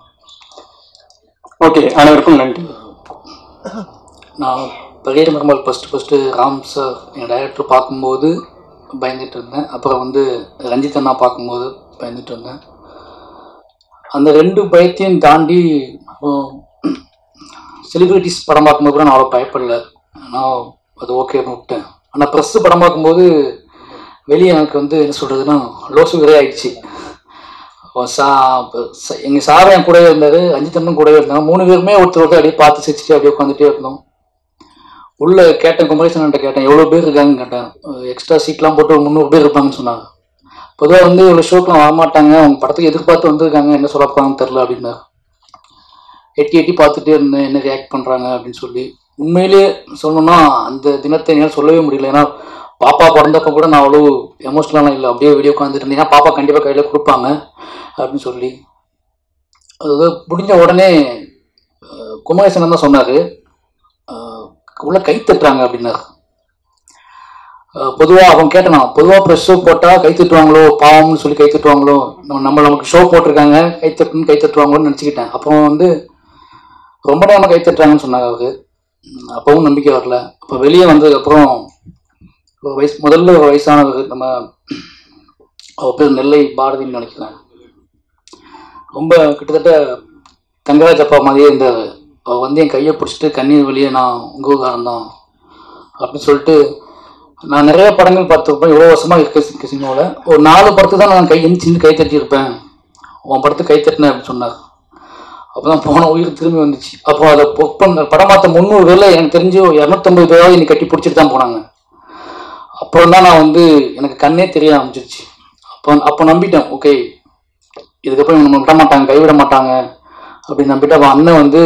ஓகே அனைவருக்கும் நன்றி நான் பெரிய மருமகள் ஃபஸ்ட்டு ஃபஸ்ட்டு ராம் சார் என் டைரக்டர் பார்க்கும்போது பயந்துட்டு இருந்தேன் அப்புறம் வந்து ரஞ்சித் அண்ணா பார்க்கும்போது பயந்துட்டு இருந்தேன் அந்த ரெண்டு பயத்தையும் தாண்டி செலிபிரிட்டிஸ் படம் பார்க்கும்போது கூட நான் அவ்வளோ பயப்படல நான் அது ஓகேன்னு விட்டேன் ஆனால் ப்ரெஸ்ஸு படம் பார்க்கும்போது வெளியே எனக்கு வந்து என்ன சொல்கிறதுன்னா லோசு விதை ஆயிடுச்சு அவன் சா ச- எங்க சார் என் கூடவே இருந்தாரு அஞ்சித்தனும் கூடவே இருந்தாங்க மூணு பேருமே ஒருத்தர் ஒருத்தர் அப்படியே பார்த்து சிரிச்சுட்டு அப்படியே உட்காந்துட்டே இருந்தோம் உள்ள கேட்டேன் குமரேசன் கேட்டேன் எவ்வளோ பேர் இருக்காங்கன்னு கேட்டேன் எக்ஸ்ட்ரா சீட்லாம் போட்டு ஒரு முந்நூறு பேர் இருப்பாங்கன்னு சொன்னாங்க பொதுவாக வந்து இவ்வளோ ஷோக்கெலாம் வரமாட்டாங்க அவங்க படத்துக்கு எதிர்பார்த்து வந்திருக்காங்க என்ன சொல்ல போகிறாங்கன்னு தெரில அப்படின்னாரு எட்டி எட்டி பார்த்துட்டே இருந்தேன் என்ன ரியாக்ட் பண்ணுறாங்க அப்படின்னு சொல்லி உண்மையிலேயே சொல்லணும்னா அந்த தினத்தை என்னால் சொல்லவே முடியல ஏன்னா பாப்பா பிறந்தப்ப கூட நான் அவ்வளோ எமோஷ்னலாக இல்லை அப்படியே வெளியே உட்காந்துட்டு இருந்தேன் ஏன்னா பாப்பா கண்டிப்பாக கையில் கொடுப்பாங்க அப்படின்னு சொல்லி அது முடிஞ்ச உடனே அஹ், குமரேசன் தான் சொன்னார் உள்ள கை தட்டுறாங்க அப்படின்னாரு பொதுவாக அவன் கேட்டான் பொதுவாக ப்ரெஸ் ஷோ போட்டால் கை தட்டுவாங்களோ பாவம்னு சொல்லி கை தட்டுவாங்களோ நம்ம நம்ம நமக்கு ஷோ போட்டிருக்காங்க கை தட்டுன்னு கை தட்டுவாங்களோன்னு நினச்சிக்கிட்டேன் அப்புறம் வந்து ரொம்ப நேரமாக கை தட்டுறாங்கன்னு சொன்னாங்க அவரு உம் அப்பவும் நம்பிக்கை வரல அப்போ வெளியே வந்ததுக்கப்புறம் ஒரு வயசு முதல்ல ஒரு வயசானவர் நம்ம அவர் பேர் நெல்லை பாரதின்னு நினைக்கிறேன் ரொம்ப கிட்டத்தட்ட தங்கராஜ் அப்பா மாதிரியே இருந்தார் அவர் வந்து என் கையை பிடிச்சிட்டு கண்ணீர் வெளியே நான் உங்கள் ஊர்காரன் தான் அப்படின்னு சொல்லிட்டு நான் நிறைய படங்கள் பார்த்துருப்பேன் இவ்வளோ வருஷமாக இருக்க சினிமாவில் ஒரு நாலு படத்துக்கு தான் நான் கை எந்திரிச்சு கை தட்டியிருப்பேன் உன் படத்துக்கு கை தட்டினேன் அப்படின்னு சொன்னார் அப்போ தான் போன உயிர் திரும்பி வந்துச்சு அப்போ அதை புக் பண்ண படம் பார்த்த முந்நூறு பேரில் எனக்கு தெரிஞ்சு ஒரு இரநூத்தம்பது பேராவது என்னை கட்டி பிடிச்சிட்டு தான் போனாங்க அப்புறம் தான் நான் வந்து எனக்கு கண்ணே தெரிய ஆரம்பிச்சிருச்சு அப்போ அப்போ நம்பிட்டேன் ஓகே இதுக்கப்புறம் இவங்க நம்ம விட மாட்டாங்க கைவிட மாட்டாங்க அப்படின்னு நம்பிட்டு அப்போ அண்ணன் வந்து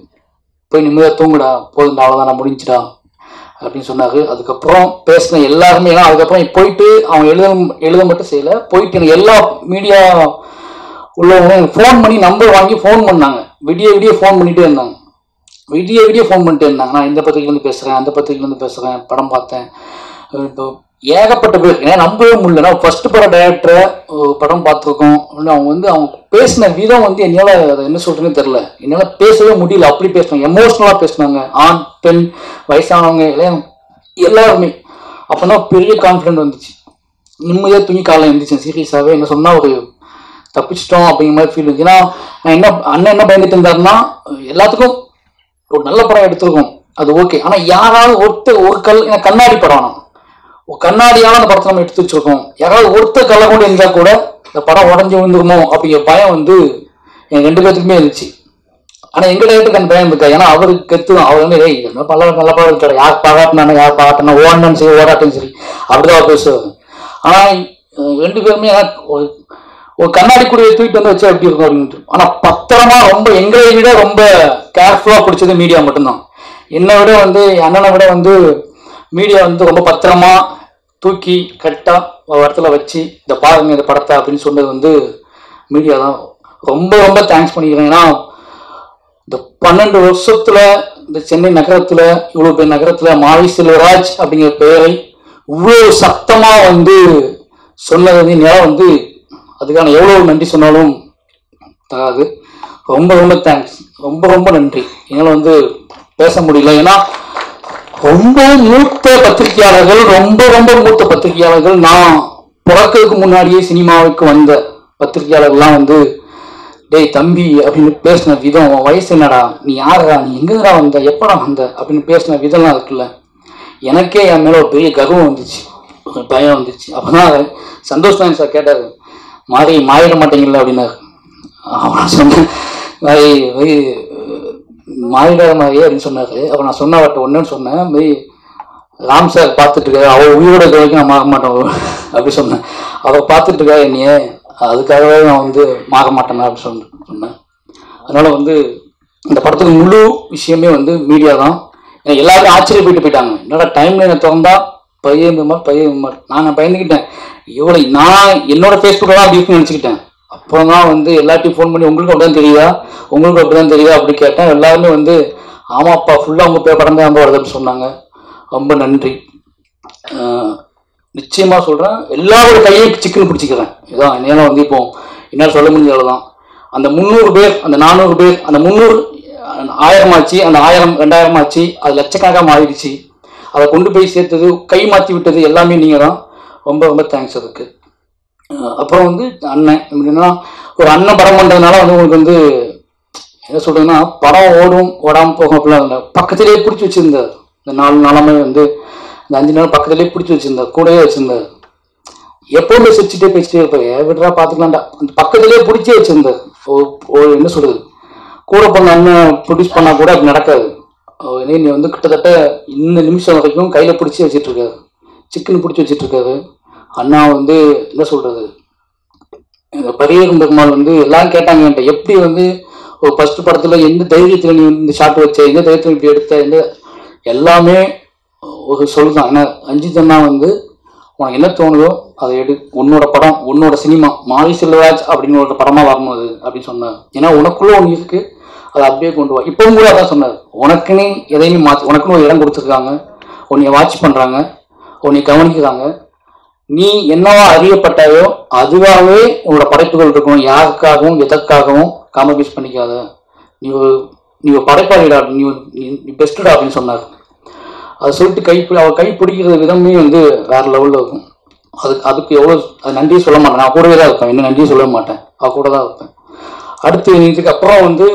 போய் நிம்மதியாக தூங்குடா போதும் அவ்வளோதான் முடிஞ்சுடா அப்படின்னு சொன்னாரு அதுக்கப்புறம் பேசின எல்லாருமே ஏன்னா அதுக்கப்புறம் போயிட்டு அவன் எழுத எழுத மட்டும் செய்யல போயிட்டு எனக்கு எல்லா மீடியா உள்ளவங்களும் எனக்கு ஃபோன் பண்ணி நம்பர் வாங்கி ஃபோன் பண்ணாங்க விடிய விடிய ஃபோன் பண்ணிட்டே இருந்தாங்க விடிய விடிய ஃபோன் பண்ணிட்டே இருந்தாங்க நான் இந்த பத்திரிக்கையிலேருந்து பேசுகிறேன் அந்த பத்திரிக்கையிலேருந்து பேசுகிறேன் படம் பார்த்தேன் இப்போ ஏகப்பட்ட பேர் ஏன்னா நம்பவே முடியல நான் ஃபர்ஸ்ட் பட டைரக்டரை படம் பார்த்துருக்கோம் அப்படின்னு அவங்க வந்து அவங்க பேசின விதம் வந்து என்னால் அதை என்ன சொல்றதுன்னு தெரில என்னால் பேசவே முடியல அப்படி பேசினாங்க எமோஷ்னலாக பேசினாங்க ஆண் பெண் வயசானவங்க இளைய எல்லாருமே அப்போ தான் பெரிய கான்ஃபிடென்ட் வந்துச்சு நிம்மதியாக தூங்கி காலைல எழுந்திரிச்சேன் சீரியஸாகவே என்ன சொன்னால் ஒரு தப்பிச்சிட்டோம் அப்படிங்கிற மாதிரி ஃபீல் இருந்துச்சு ஏன்னா நான் என்ன அண்ணன் என்ன பயந்துட்டு இருந்தாருன்னா எல்லாத்துக்கும் ஒரு நல்ல படம் எடுத்திருக்கோம் அது ஓகே ஆனால் யாராவது ஒருத்தர் ஒரு கல் எனக்கு கண்ணாடி படம் நான் ஒரு கண்ணாடியால அந்த படத்தை நம்ம எடுத்து வச்சிருக்கோம் யாராவது ஒருத்தர் கல்ல கொண்டு இருந்தா கூட இந்த படம் உடஞ்சி விழுந்துருமோ அப்படிங்கிற பயம் வந்து எங்க ரெண்டு பேத்துக்குமே இருந்துச்சு ஆனா எங்க டேரக்டருக்கு அந்த பயம் இருக்கா ஏன்னா அவருக்கு கெத்து அவர் வந்து ஏய் என்ன பல நல்ல படம் இருக்காரு யார் பாராட்டினானே யார் பாராட்டினா ஓடணும் சரி ஓடாட்டும் சரி அப்படிதான் அவர் பேசுவார் ஆனா அஹ் ரெண்டு பேருமே எனக்கு ஒரு ஒரு கண்ணாடி கூடிய தூக்கிட்டு வந்து வச்சா எப்படி இருக்கும் அப்படின்ட்டு ஆனா பத்திரமா ரொம்ப எங்களை விட ரொம்ப கேர்ஃபுல்லா பிடிச்சது மீடியா மட்டும்தான் என்னை விட வந்து என் அண்ணனை விட வந்து மீடியா வந்து ரொம்ப பத்திரமா தூக்கி கரெக்டா ஒரு இடத்துல வச்சு இந்த பாருங்க இந்த படத்தை அப்படின்னு சொன்னது வந்து மீடியா தான் ரொம்ப ரொம்ப தேங்க்ஸ் பண்ணிக்கிறேன் ஏன்னா இந்த பன்னெண்டு வருஷத்துல இந்த சென்னை நகரத்துல இவ்வளவு பெரிய நகரத்துல மாவி செல்வராஜ் அப்படிங்கிற பெயரை இவ்வளவு சத்தமா வந்து சொன்னது வந்து என்னால வந்து அதுக்கான எவ்வளவு நன்றி சொன்னாலும் தராது ரொம்ப ரொம்ப தேங்க்ஸ் ரொம்ப ரொம்ப நன்றி என்னால் வந்து பேச முடியல ஏன்னா ரொம்ப மூத்த பத்திரிகையாளர்கள் ரொம்ப ரொம்ப மூத்த பத்திரிகையாளர்கள் நான் பிறக்கிறதுக்கு முன்னாடியே சினிமாவுக்கு வந்த பத்திரிகையாளர்கள்லாம் வந்து டேய் தம்பி அப்படின்னு பேசின விதம் உன் வயசு என்னடா நீ யாரடா நீ எங்கடா வந்த எப்படா வந்த அப்படின்னு பேசின விதம்லாம் இருக்குல்ல எனக்கே என் மேல ஒரு பெரிய கர்வம் வந்துச்சு ஒரு பயம் வந்துச்சு அப்பதான் சந்தோஷ் தான் சார் கேட்டாரு மாறி மாறிட மாட்டீங்கல்ல அப்படின்னாரு அவன் சொன்னேன் மாதிரி மாதிரி மாறிடாத மாதிரியே அப்படின்னு சொன்னாரு அப்ப நான் சொன்ன அவர்கிட்ட ஒன்றுன்னு சொன்னேன் மாதிரி ராம் சார் பார்த்துட்டு இருக்காரு அவர் உயிரோட இருக்க வரைக்கும் நான் மாற மாட்டேன் அப்படி சொன்னேன் அவர் பார்த்துட்டு இருக்கா என்னையே அதுக்காகவே நான் வந்து மாற மாட்டேன் அப்படின்னு சொன்ன சொன்னேன் அதனால வந்து இந்த படத்துக்கு முழு விஷயமே வந்து மீடியா தான் ஏன்னா எல்லாரும் ஆச்சரியப்பட்டு போயிட்டாங்க என்னடா டைம் லைனை திறந்தா பையன் விமர் பையன் விமர் நான் பயந்துக்கிட்டேன் இவ்வளோ நான் என்னோட ஃபேஸ்புக்கில் தான் அப்படி இருக்குன்னு நினச்சிக்கிட்டேன் அப்புறம் தான் வந்து எல்லாத்தையும் ஃபோன் பண்ணி உங்களுக்கு அப்படிதான் தெரியுதா உங்களுக்கு அப்படிதான் தெரியுதா அப்படி கேட்டேன் எல்லாருமே வந்து ஆமாப்பா ஃபுல்லாக உங்கள் பேர் படம் தான் வருதுன்னு சொன்னாங்க ரொம்ப நன்றி ஆஹ் நிச்சயமா சொல்றேன் எல்லாரோட கையையும் சிக்கன் பிடிச்சிக்கிறேன் இதான் என்னால் வந்து இப்போ என்னால் சொல்ல முடிஞ்ச அளவு தான் அந்த முந்நூறு பேர் அந்த நானூறு பேர் அந்த முந்நூறு ஆயிரம் ஆச்சு அந்த ஆயிரம் ரெண்டாயிரம் ஆச்சு அது லட்சக்கணக்காக மாறிடுச்சு அதை கொண்டு போய் சேர்த்தது கை மாற்றி விட்டது எல்லாமே நீங்கள் தான் ரொம்ப ரொம்ப தேங்க்ஸ் அதுக்கு அஹ் அப்புறம் வந்து அண்ணன் எப்படின்னா ஒரு அண்ணன் படம் பண்ணுறதுனால வந்து உங்களுக்கு வந்து என்ன சொல்றதுன்னா படம் ஓடும் ஓடாமல் போகும் அப்படிலாம் இல்லை பக்கத்திலேயே பிடிச்சி வச்சிருந்தார் இந்த நாலு நாளாமே வந்து இந்த அஞ்சு நாள் பக்கத்திலேயே பிடிச்சி வச்சிருந்தார் கூடவே வச்சிருந்தார் எப்பவுமே சிரிச்சுட்டே பேசிட்டே இருப்பார் ஏ விடுறா பார்த்துக்கலாம்டா அந்த பக்கத்திலேயே பிடிச்சே வச்சிருந்தார் ஓ- ஓ என்ன சொல்றது கூட பண்ண அண்ணன் ப்ரொடியூஸ் பண்ணா கூட அப்படி நடக்காது அவர் இதே நீ வந்து கிட்டத்தட்ட இந்த நிமிஷம் வரைக்கும் கையில பிடிச்சி வச்சிட்டு இருக்காரு சிக்கன் பிடிச்சி வச்சிட்டு இருக்காரு அண்ணா வந்து என்ன சொல்றது இந்த பரியரும் பெருமாள் வந்து எல்லாம் கேட்டாங்க என்கிட்ட எப்படி வந்து ஒரு ஃபர்ஸ்ட் படத்துல எந்த தைரியத்துல நீ இந்த ஷாட் வச்ச எந்த தைரியத்துல இப்படி எடுத்த எந்த எல்லாமே ஒரு சொல் தான் ஏன்னா அஞ்சித் அண்ணா வந்து உனக்கு என்ன தோணுதோ அதை எடு உன்னோட படம் உன்னோட சினிமா மாரி செல்வராஜ் அப்படின்னு ஒரு படமா வரணும் அது அப்படின்னு சொன்னார் ஏன்னா உனக்குள்ள ஒன்று இருக்கு அதை அப்படியே கொண்டு வா இப்பவும் கூட அதான் சொன்னார் உனக்குன்னு எதையுமே மாற்றி உனக்குன்னு ஒரு இடம் கொடுத்துருக்காங்க உன்னைய வாட்ச் பண்றாங்க உன்னை கவனிக்கிறாங்க நீ என்னவா அறியப்பட்டாயோ அதுவாகவே உன்னோட படைப்புகள் இருக்கும் யாருக்காகவும் எதற்காகவும் காம்ப்ரமைஸ் பண்ணிக்காத நீ ஒரு நீ ஒரு படைப்பாளிடா நீ ஒரு- நீ- நீ பெஸ்டடா அப்படின்னு சொன்னார் அதை சொல்லிட்டு கை பி- அவர் கை பிடிக்கிற விதமே வந்து வேற லெவலில் இருக்கும் அதுக்கு அதுக்கு எவ்வளோ அது நன்றியே சொல்ல மாட்டேன் நான் கூடவே தான் இருப்பேன் என்ன நன்றியே சொல்ல மாட்டேன் அவ கூட தான் இருப்பேன் அடுத்து இதுக்கு அப்புறம் வந்து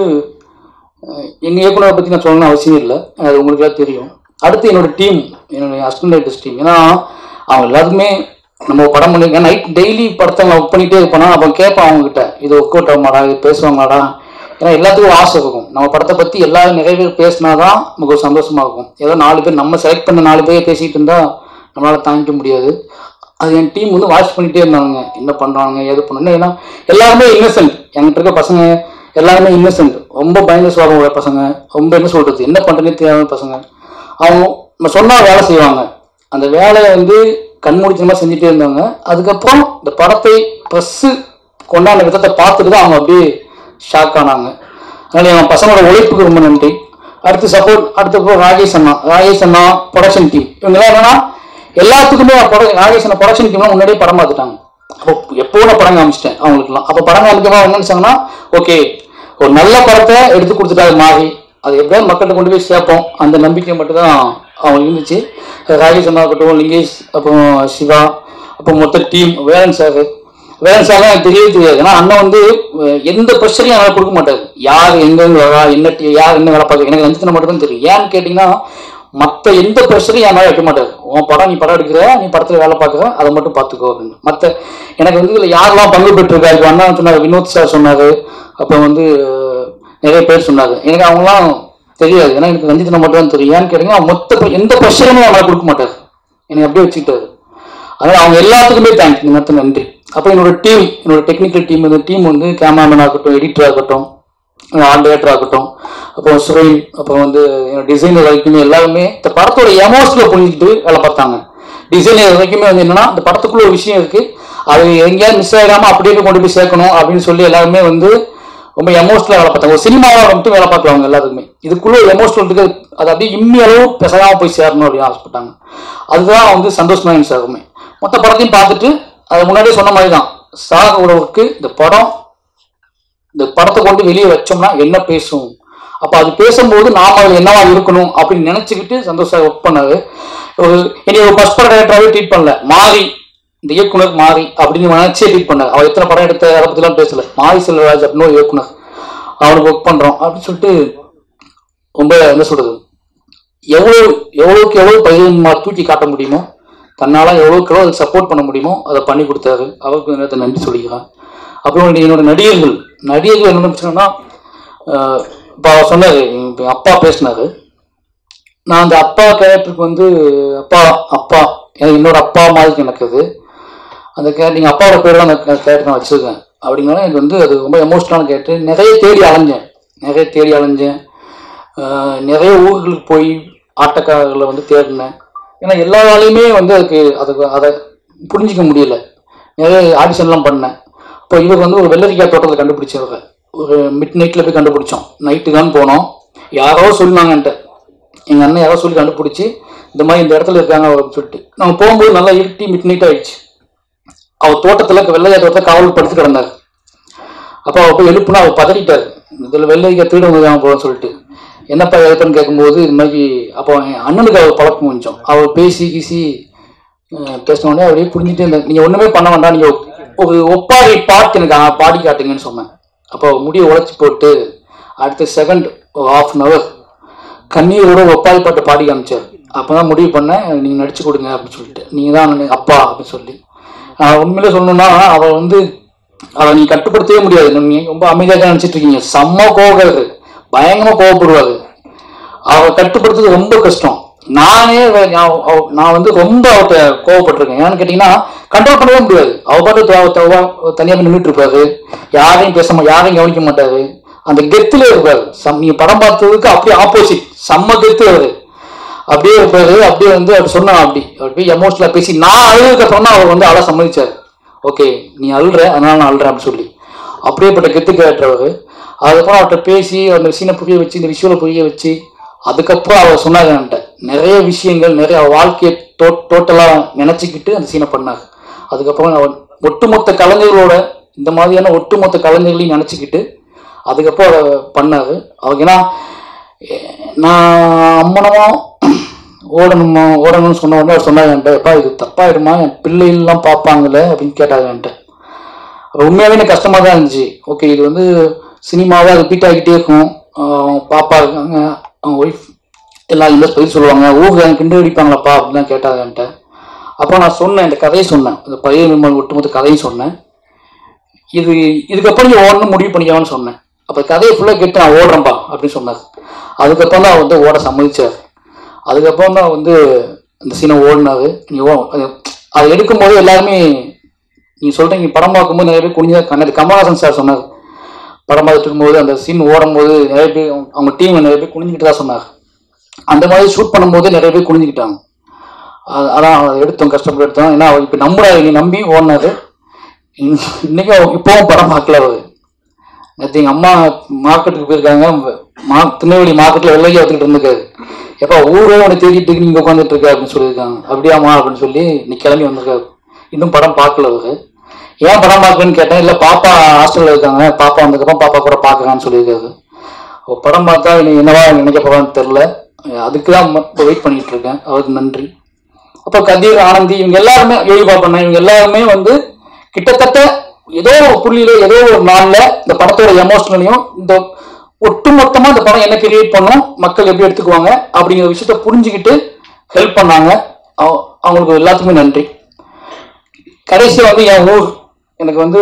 அஹ், எங்க இயக்குனரை பற்றி நான் சொல்லணும்னு அவசியம் இல்லை அது உங்களுக்குலாம் தெரியும் அடுத்து என்னோட டீம் என்னுடைய அசிஸ்டன்ட் ரைட்டர்ஸ் டீம் ஏன்னா அவங்க எல்லாருக்குமே நம்ம படம் பண்ணி நைட் டெய்லி படத்தை நான் ஒர்க் பண்ணிட்டே இருப்பேனா அப்போ கேட்பேன் அவங்க கிட்ட இது ஒர்க் அவுட் ஆகுமாடா இது பேசுவாங்களாடா ஏன்னா எல்லாத்துக்கும் ஒரு ஆசை இருக்கும் நம்ம படத்தை பற்றி எல்லாரும் நிறைய பேர் பேசினாதான் நமக்கு ஒரு சந்தோஷமா இருக்கும் ஏதோ நாலு பேர் நம்ம செலக்ட் பண்ண நாலு பேர் பேசிட்டு இருந்தா நம்மளால தாங்கிக்க முடியாது அது என் டீம் வந்து வாட்ச் பண்ணிட்டே இருந்தாங்க என்ன பண்றாங்க ஏது பண்ணணும் ஏன்னா எல்லாருமே இன்னசென்ட் என்கிட்ட இருக்க பசங்க எல்லாருமே இன்னசென்ட் ரொம்ப பயங்கர சுவாபம் உள்ள பசங்க ரொம்ப என்ன சொல்றது என்ன பண்றதுனே தெரியாத பசங்க அவங்க நம்ம சொன்னா வேலை செய்வாங்க அந்த வேலையை வந்து கண்மூடித்தனமா செஞ்சுட்டே இருந்தாங்க அதுக்கப்புறம் இந்த படத்தை ப்ரெஸ்ஸு கொண்டாடின விதத்தை பார்த்துட்டு தான் அவங்க அப்படியே ஷாக் ஆனாங்க அதனால என் பசங்களோட உழைப்புக்கு ரொம்ப நன்றி அடுத்து சப்போர்ட் அடுத்து இப்போ ராகேஷ் அண்ணா ராகேஷ் அண்ணா ப்ரொடக்ஷன் டீம் இவங்கெல்லாம் என்னன்னா எல்லாத்துக்குமே produ- ராகேஷ் அண்ணா ப்ரொடக்ஷன் டீம்லாம் முன்னாடியே படம் பார்த்துட்டாங்க அப்போ எப்போ நான் படம் காமிச்சிட்டேன் அவங்களுக்குலாம் அப்போ படம் காமிக்கமா என்ன நினைச்சாங்கன்னா ஓகே ஒரு நல்ல படத்தை எடுத்து கொடுத்துட்டாரு மாறி அது எப்படியாவது மக்கள்கிட்ட கொண்டு போய் சேர்ப்போம் அந்த நம்பிக்கை மட்டும் தான் அவங்க இருந்துச்சு ராகேஷ் அண்ணா இருக்கட்டும் லிங்கேஷ் அப்புறம் சிவா அப்போ மொத்த team Velan sir Velan sir எனக்கு தெரியவே தெரியாது ஏன்னா அண்ணன் வந்து அஹ், எந்த ப்ரெஷரையும் அவரை கொடுக்க மாட்டாரு யார் எங்கெங்க வரா என்ன டி- யார் என்ன வேலை பார்க்க எனக்கு ரஞ்சித்தனை மட்டும் தான் தெரியும் ஏன்னு கேட்டிங்கன்னா மற்ற எந்த ப்ரெஷரையும் என் மேலே வைக்க மாட்டாரு உன் படம் நீ படம் எடுக்கிற நீ படத்தில் வேலை பார்க்குற அதை மட்டும் பார்த்துக்கோ அப்படின்னு மற்ற எனக்கு வந்து இதில் யாரெல்லாம் பங்கு பெற்றிருக்கா இப்போ அண்ணா சொன்னார் வினோத் சார் சொன்னார் அப்புறம் வந்து அஹ், நிறைய பேர் சொன்னாங்க எனக்கு அவங்களாம் தெரியாது ஏன்னா எனக்கு ரஞ்சித்தனை மட்டும் தான் தெரியும் ஏன்னு கேட்டிங்கன்னா மொத்த pre- எந்த ப்ரெஷருமே அவங்களை கொடுக்க மாட்டார் எனக்கு அப்படியே வச்சுக்கிட்டாரு அதனால அவங்க எல்லாத்துக்குமே தேங்க்ஸ் இந்த நேரத்தில் நன்றி அப்போ என்னோட டீம் என்னோட டெக்னிக்கல் டீம் இந்த டீம் வந்து கேமராமேன் ஆகட்டும் எடிட்டர் ஆகட்டும் ஆர்ட் டேரக்டர் ஆகட்டும் அப்புறம் சுரேன் அப்புறம் வந்து என்னோட டிசைனர் வரைக்குமே எல்லாருமே இந்த படத்தோட எமோஷனில் புரிஞ்சுக்கிட்டு வேலை பார்த்தாங்க டிசைனர் வரைக்குமே வந்து என்னன்னா இந்த படத்துக்குள்ள ஒரு விஷயம் இருக்கு அது எங்கேயாவது மிஸ் ஆகிடாம அப்படியே போய் கொண்டு போய் சேர்க்கணும் அப்படின்னு சொல்லி எல்லாருமே வந்து ரொம்ப எமோஷனலாக வேலை பார்த்தாங்க ஒரு சினிமாவை மட்டும் வேலை பார்க்கல அவங்க எல்லாத்துக்குமே இதுக்குள்ள ஒரு எமோஷனல் இருக்கு அது அப்படியே இம்மி அளவு பெசகாம போய் சேரணும் அப்படின்னு ஆசைப்பட்டாங்க அதுதான் வந்து சந்தோஷமா இருந்துச்சு சாருமே மொத்த படத்தையும் பார்த்துட்டு அது முன்னாடியே சொன்ன மாதிரி தான் சாக உறவுக்கு இந்த படம் இந்த படத்தை கொண்டு வெளியே வச்சோம்னா என்ன பேசும் அப்ப அது பேசும்போது நாம அதுல என்னவா இருக்கணும் அப்படின்னு நினைச்சுக்கிட்டு சந்தோஷம் ஒர்க் பண்ணாரு ஒரு இனி ஒரு ஃபர்ஸ்ட் படம் டேரக்டராகவே ட்ரீட் பண்ணல மாறி இந்த இயக்குனர் மாறி அப்படின்னு நினைச்சே ட்ரீட் பண்ணாரு அவர் எத்தனை படம் எடுத்த அதை பத்திலாம் பேசல மாரி செல்வராஜ் அப்படின்னு ஒரு இயக்குனர் அவனுக்கு ஒர்க் பண்றோம் அப்படின்னு சொல்லிட்டு ரொம்ப என்ன சொல்றது எவ்வளவு எவ்வளவுக்கு எவ்வளவு பகிர்மா தூக்கி காட்ட முடியுமோ தன்னால எவ்வளவுக்கு எவ்வளவு அதை சப்போர்ட் பண்ண முடியுமோ அதை பண்ணி கொடுத்தாரு அவருக்கு இந்த நேரத்தை நன்றி சொல்லிக்கிறேன் அப்புறம் என்னோட நடிகர்கள் நடிகர்கள் என்ன பிரச்சனைனா ஆஹ் இப்போ அவர் சொன்னாரு இப்ப அப்பா பேசினாரு நான் அந்த அப்பா கேரக்டருக்கு வந்து அப்பா அப்பா எனக்கு என்னோட அப்பா மாதிரி எனக்கு அது அந்த கே நீங்கள் அப்பாவோட பேர் தான் அந்த கேரக்டர் நான் வச்சுருக்கேன் அப்படின்னாலும் எனக்கு வந்து அது ரொம்ப எமோஷனலான கேரக்டர் நிறைய தேடி அலைஞ்சேன் நிறைய தேடி அலைஞ்சேன் ஆஹ் நிறைய ஊர்களுக்கு போய் ஆட்டக்காரர்களை வந்து தேடினேன் ஏன்னா எல்லா வேலையுமே வந்து அதுக்கு அதுக்கு அதை புரிஞ்சிக்க முடியல நிறைய ஆடிஷன்லாம் பண்ணேன் இப்போ இவர் வந்து ஒரு வெள்ளரிக்காய் தோட்டத்தில் கண்டுபிடிச்சவர் ஒரு மிட் நைட்டில் போய் கண்டுபிடிச்சோம் நைட்டு தான் போனோம் யாரோ சொன்னாங்கன்ட்டு எங்கள் அண்ணன் யாரோ சொல்லி கண்டுபிடிச்சி இந்த மாதிரி இந்த இடத்துல இருக்காங்க அப்படின்னு சொல்லிட்டு நாங்கள் போகும்போது நல்லா இருட்டி மிட் நைட் ஆயிடுச்சு அவர் தோட்டத்தில் வெள்ளையா தோட்டத்தில் காவல் படுத்து கிடந்தார் அப்போ அவர் போய் எழுப்புனா அவர் பதறிட்டார் இதில் வெள்ளரிக்காய் திருட வந்துருக்காங்க போகணும்னு சொல்லிட்டு என்னப்பா எழுப்புன்னு கேட்கும்போது இது மாதிரி அப்போ என் அண்ணனுக்கு அவர் பழக்கம் கொஞ்சம் அவர் பேசி கீசி அஹ், பேசின உடனே அப்படியே புரிஞ்சுட்டே இருந்தார் நீங்கள் ஒன்றுமே பண்ண வேண்டாம் நீங்கள் ஒரு ஒப்பாரி பாட்டு எனக்கு ஆ- பாடி காட்டுங்கன்னு சொன்னேன் அப்போ முடியை உழைச்சி போட்டு அடுத்த செகண்ட் ஹாஃப் அன் ஹவர் கண்ணீரோட ஒப்பாரி பாட்டு பாடி காமிச்சார் அப்போ தான் முடிவு பண்ணேன் நீங்கள் நடிச்சு கொடுங்க அப்படின்னு சொல்லிட்டு நீங்கள் தான் எனக்கு அப்பா அப்படின்னு சொல்லி நான் உண்மையிலே சொல்லணும்னா அவள் வந்து அவளை நீ கட்டுப்படுத்தவே முடியாது நீங்க ரொம்ப அமைதியாக தான் நினச்சிட்டு இருக்கீங்க செம்ம கோவக்காரு பயங்கரமாக கோவப்படுவாரு அவளை கட்டுப்படுத்துறது ரொம்ப கஷ்டம் நானே அவ- நான் அவ- நான் வந்து ரொம்ப அவட்ட கோவப்பட்டிருக்கேன் ஏன்னு கேட்டிங்கன்னா கண்ட்ரோல் பண்ணவே முடியாது அவ பாட்டு த- த- தனியா போய் நின்றுட்டு இருப்பாரு யாரையும் பேச மா- யாரையும் கவனிக்க மாட்டாரு அந்த கெத்துல இருப்பாரு சம் நீங்க படம் பார்த்ததுக்கு அப்படியே ஆப்போசிட் செம்ம கெத்து அவரு அப்படியே இருப்பாரு அப்படியே வந்து அவர் சொன்னான் அப்படி அப்படியே எமோஷனலா பேசி நான் அழுதுக்கு அப்புறம் தான் அவர் வந்து அழ சம்மதிச்சாரு ஓகே நீ அழுற அதனால நான் அழுறேன் அப்படின்னு சொல்லி அப்படியேப்பட்ட கெத்து கேட்டவர் அதுக்கப்புறம் அவர்கிட்ட பேசி அந்த சீனை புரிய வச்சு இந்த விஷுவலை புரிய வச்சு அதுக்கப்புறம் அவர் சொன்னாங்க என்கிட்ட நிறைய விஷயங்கள் நிறைய அவ வாழ்க்கையை டோ டோட்டலாக நினச்சிக்கிட்டு அந்த சீனை பண்ணாங்க அதுக்கப்புறம் அவர் ஒட்டுமொத்த கலைஞர்களோட இந்த மாதிரியான ஒட்டுமொத்த கலைஞர்களையும் நினச்சிக்கிட்டு அதுக்கப்புறம் அதை பண்ணாரு அவங்க ஏன்னா எ- நான் அம்மனமா ஓடணுமா ஓடணும்னு சொன்ன உடனே அவர் சொன்னாங்க என்கிட்ட எப்பா இது தப்பாயிடுமா என் பிள்ளைகள்லாம் பார்ப்பாங்களே அப்படின்னு கேட்டாங்க என்கிட்ட அப்ப உண்மையாவே எனக்கு கஷ்டமா தான் இருந்துச்சு ஓகே இது வந்து சினிமாவா ரிப்பீட் ஆகிட்டே இருக்கும் ஆஹ் பாப்பா இருக்காங்க அவங்க ஒய்ஃப் எல்லாம் இன்வெஸ்ட் பதில் சொல்லுவாங்க ஊருக்கு கிண்டு அடிப்பாங்களாப்பா அப்படிலாம் கேட்டாங்க என்கிட்ட அப்போ நான் சொன்னேன் இந்த கதையை சொன்னேன் இந்த பழைய நிர்மல் ஒட்டுமொத்த கதையும் சொன்னேன் இது இதுக்கப்புறம் நீ ஓடணும் முடிவு பண்ணிக்கலாம்னு சொன்னேன் அப்போ கதையை ஃபுல்லாக கேட்டு நான் ஓடுறேன்ப்பா அப்படின்னு சொன்னார் அதுக்கப்புறம் தான் வந்து ஓட சம்மதிச்சார் அதுக்கப்புறம் தான் வந்து இந்த சீனை ஓடினாரு நீ ஓ அது- அதை எடுக்கும்போது எல்லாருமே நீங்க சொல்றீங்க படம் பார்க்கும்போது நிறைய பேர் குனிஞ்சா கண்ணது கமல்ஹாசன் சார் சொன்னார் படம் பார்த்துட்டு இருக்கும்போது அந்த சீன் ஓடும்போது நிறைய பேர் அவங்க- அவங்க டீம் நிறைய பேர் குனிஞ்சுக்கிட்டு தான் சொன்னாங்க அந்த மாதிரி ஷூட் பண்ணும்போது நிறைய பேர் குனிஞ்சுக்கிட்டாங்க அது- அதான் அதை எடுத்தோம் கஷ்டப்பட்டு எடுத்தோம் ஏன்னா அவர் இப்போ நம்புறாரு நீ நம்பி ஓடினாரு இன்னைக்கு அவ- இப்பவும் படம் பார்க்கல அவர் நேற்று எங்கள் அம்மா மார்க்கெட்டுக்கு போயிருக்காங்க மா திருநெல்வேலி மார்க்கெட்டில் வெள்ளையா எடுத்துக்கிட்டு இருந்திருக்காரு எப்போ ஊரே உன்னை தேடிட்டு இருக்கு நீங்க உட்காந்துட்டு இருக்க அப்படின்னு சொல்லியிருக்காங்க அப்படியாம்மா அப்படின்னு சொல்லி இன்னைக்கு கிளம்பி வந்திருக்காரு இன்னும் படம் பார்க்கல அவரு ஏன் படம் பார்க்கலன்னு கேட்டேன் இல்லை பாப்பா ஹாஸ்டலில் இருக்காங்க பாப்பா வந்ததுக்கப்புறம் பாப்பா கூட பார்க்கலான்னு சொல்லியிருக்காரு அவ படம் பார்த்தா இனி என்னவா நினைக்க போறான்னு தெரில அதுக்கு தான் இப்போ வெயிட் பண்ணிட்டு இருக்கேன் அவருக்கு நன்றி அப்போ கதிர் ஆனந்தி இவங்க எல்லாருமே யோகி பாப்பண்ணா இவங்க எல்லாருமே வந்து கிட்டத்தட்ட ஏதோ ஒரு புள்ளியில ஏதோ ஒரு நாள்ல இந்த படத்தோட எமோஷனலையும் இந்த ஒட்டுமொத்தமா இந்த படம் என்ன கிரியேட் பண்ணும் மக்கள் எப்படி எடுத்துக்குவாங்க அப்படிங்கிற விஷயத்த புரிஞ்சுக்கிட்டு ஹெல்ப் பண்ணாங்க அவ- அவங்களுக்கு எல்லாத்துக்குமே நன்றி கடைசியா வந்து என் ஊர் எனக்கு வந்து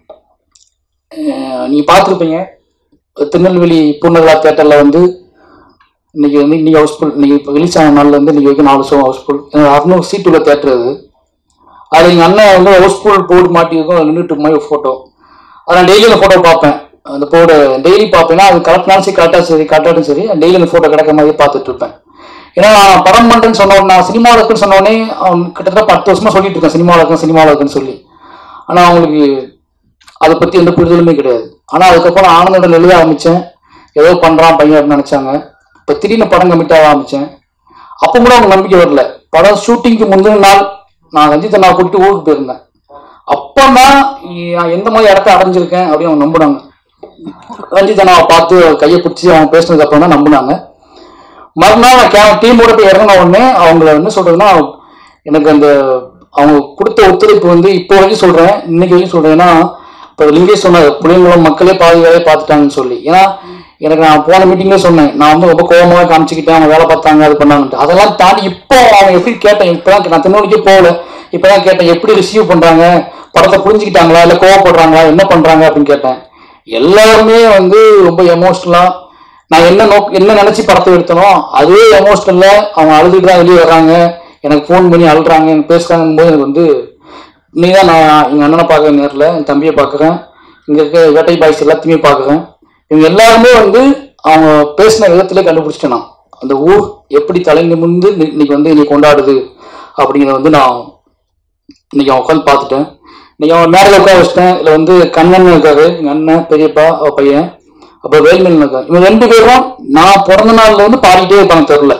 அஹ், நீங்க பார்த்துருப்பீங்க திருநெல்வேலி பூர்ணகலா தேட்டர்ல வந்து இன்னைக்கு வந்து இன்னைக்கு ஹவுஸ்ஃபுல் இன்னைக்கு இப்போ ரிலீஸ் ஆன நாள்ல இருந்து இன்னைக்கு வரைக்கும் நாலு ஷோ ஹவுஸ்ஃபுல் அறுநூறு சீட் உள்ள தேட்டர் அது அது எங்கள் அண்ணன் வந்து ஹவுஸ்ஃபுல் போர்டு மாட்டியிருக்கும் அது நின்றுட்டு மாதிரி ஒரு ஃபோட்டோ அதை நான் டெய்லி அந்த ஃபோட்டோ பார்ப்பேன் அந்த போர்டு டெய்லி பார்ப்பேன்னா அது கரெக்டாலும் சரி கரெக்டாக சரி கரெக்டாலும் சரி டெய்லி அந்த ஃபோட்டோ கிடைக்க மாதிரி பார்த்துட்டு இருப்பேன் ஏன்னா நான் படம் பண்ணுறேன்னு சொன்ன உடனே நான் சினிமாவில் இருக்குன்னு சொன்ன உடனே அவன் கிட்டத்தட்ட பத்து வருஷமா சொல்லிட்டு இருக்கேன் சினிமாவில் இருக்கேன் சினிமாவில் இருக்குன்னு சொல்லி ஆனால் அவங்களுக்கு அதை பற்றி எந்த புரிதலுமே கிடையாது ஆனால் அதுக்கப்புறம் ஆனந்தோட எழுத ஆரம்பித்தேன் ஏதோ பண்ணுறான் பையன் அப்படின்னு நினச்சாங்க இப்போ திடீர்னு படம் கமிட் ஆக ஆரம்பித்தேன் அப்போ கூட அவங்க நம்பிக்கை வரல படம் ஷூட்டிங்க்கு முந்தின நாள் நான் ரஞ்சித்தை நான் கூட்டிட்டு ஊருக்கு போயிருந்தேன் அப்பதான் நான் எந்த மாதிரி இடத்த அடைஞ்சிருக்கேன் அப்படின்னு அவங்க நம்பினாங்க ரஞ்சித் அண்ணாவை பார்த்து கையை பிடிச்சி அவங்க பேசினதுக்கு அப்புறம் தான் நம்பினாங்க மறுநாள் நான் கே டீமோட போய் இறங்கின உடனே அவங்கள என்ன சொல்றதுன்னா எனக்கு அந்த அவங்க கொடுத்த ஒத்துழைப்பு வந்து இப்போ வரைக்கும் சொல்றேன் இன்னைக்கு வரைக்கும் சொல்றேன் ஏன்னா இப்போ லிங்கேஷ் சொன்னார் புளியங்குளம் மக்களே பாதி வேலையை பார்த்துட்டாங்கன்னு சொல்லி ஏன்னா எனக்கு நான் போன மீட்டிங்ல சொன்னேன் நான் வந்து ரொம்ப கோபமாக காமிச்சிக்கிட்டேன் அவங்க வேலை பார்த்தாங்க அது பண்ணாங்கன்ட்டு அதெல்லாம் தாண்டி இப்போ அவங்க எப்படி கேட்டேன் இப்போதான் நான் திருநெல்வேலிக்கே போகல இப்போதான் கேட்டேன் எப்படி ரிசீவ் பண்றாங்க படத்தை புரிஞ்சுக்கிட்டாங்களா இல்லை கோவப்படுறாங்களா என்ன பண்றாங்க அப்படின்னு கேட்டேன் எல்லாருமே வந்து ரொம்ப எமோஷ்னலா நான் என்ன நோக் என்ன நினைச்சு படத்தை எடுத்தனோ அதே எமோஷனல்ல அவங்க அழுதுட்டு தான் வெளியே வர்றாங்க எனக்கு ஃபோன் பண்ணி அழுறாங்க எனக்கு பேசுறாங்கும் போது எனக்கு வந்து இன்னைக்கு தான் நான் எங்கள் அண்ணனை பார்க்குறேன் நேரில் என் தம்பியை பார்க்குறேன் இங்கே இருக்க வேட்டை பாய்ஸ் எல்லாத்தையுமே பார்க்குறேன் இவங்க எல்லாருமே வந்து அவங்க பேசின விதத்திலே கண்டுபிடிச்சிட்டேன் நான் அந்த ஊர் எப்படி தலை நிமிர்ந்து இன்னி- இன்னைக்கு வந்து இன்னைக்கு கொண்டாடுது அப்படிங்கிறத வந்து நான் இன்னைக்கு அவன் உட்காந்து பார்த்துட்டேன் இன்னைக்கு அவன் மேடையில் உட்கார வச்சிட்டேன் இதில் வந்து கண்ணன் இருக்காரு எங்கள் அண்ணன் பெரியப்பா அவ பையன் அப்புறம் வேல்மேல் இருக்காரு இவங்க ரெண்டு பேரும் நான் பிறந்த நாள்ல வந்து பாடிட்டே இருப்பாங்க தெருல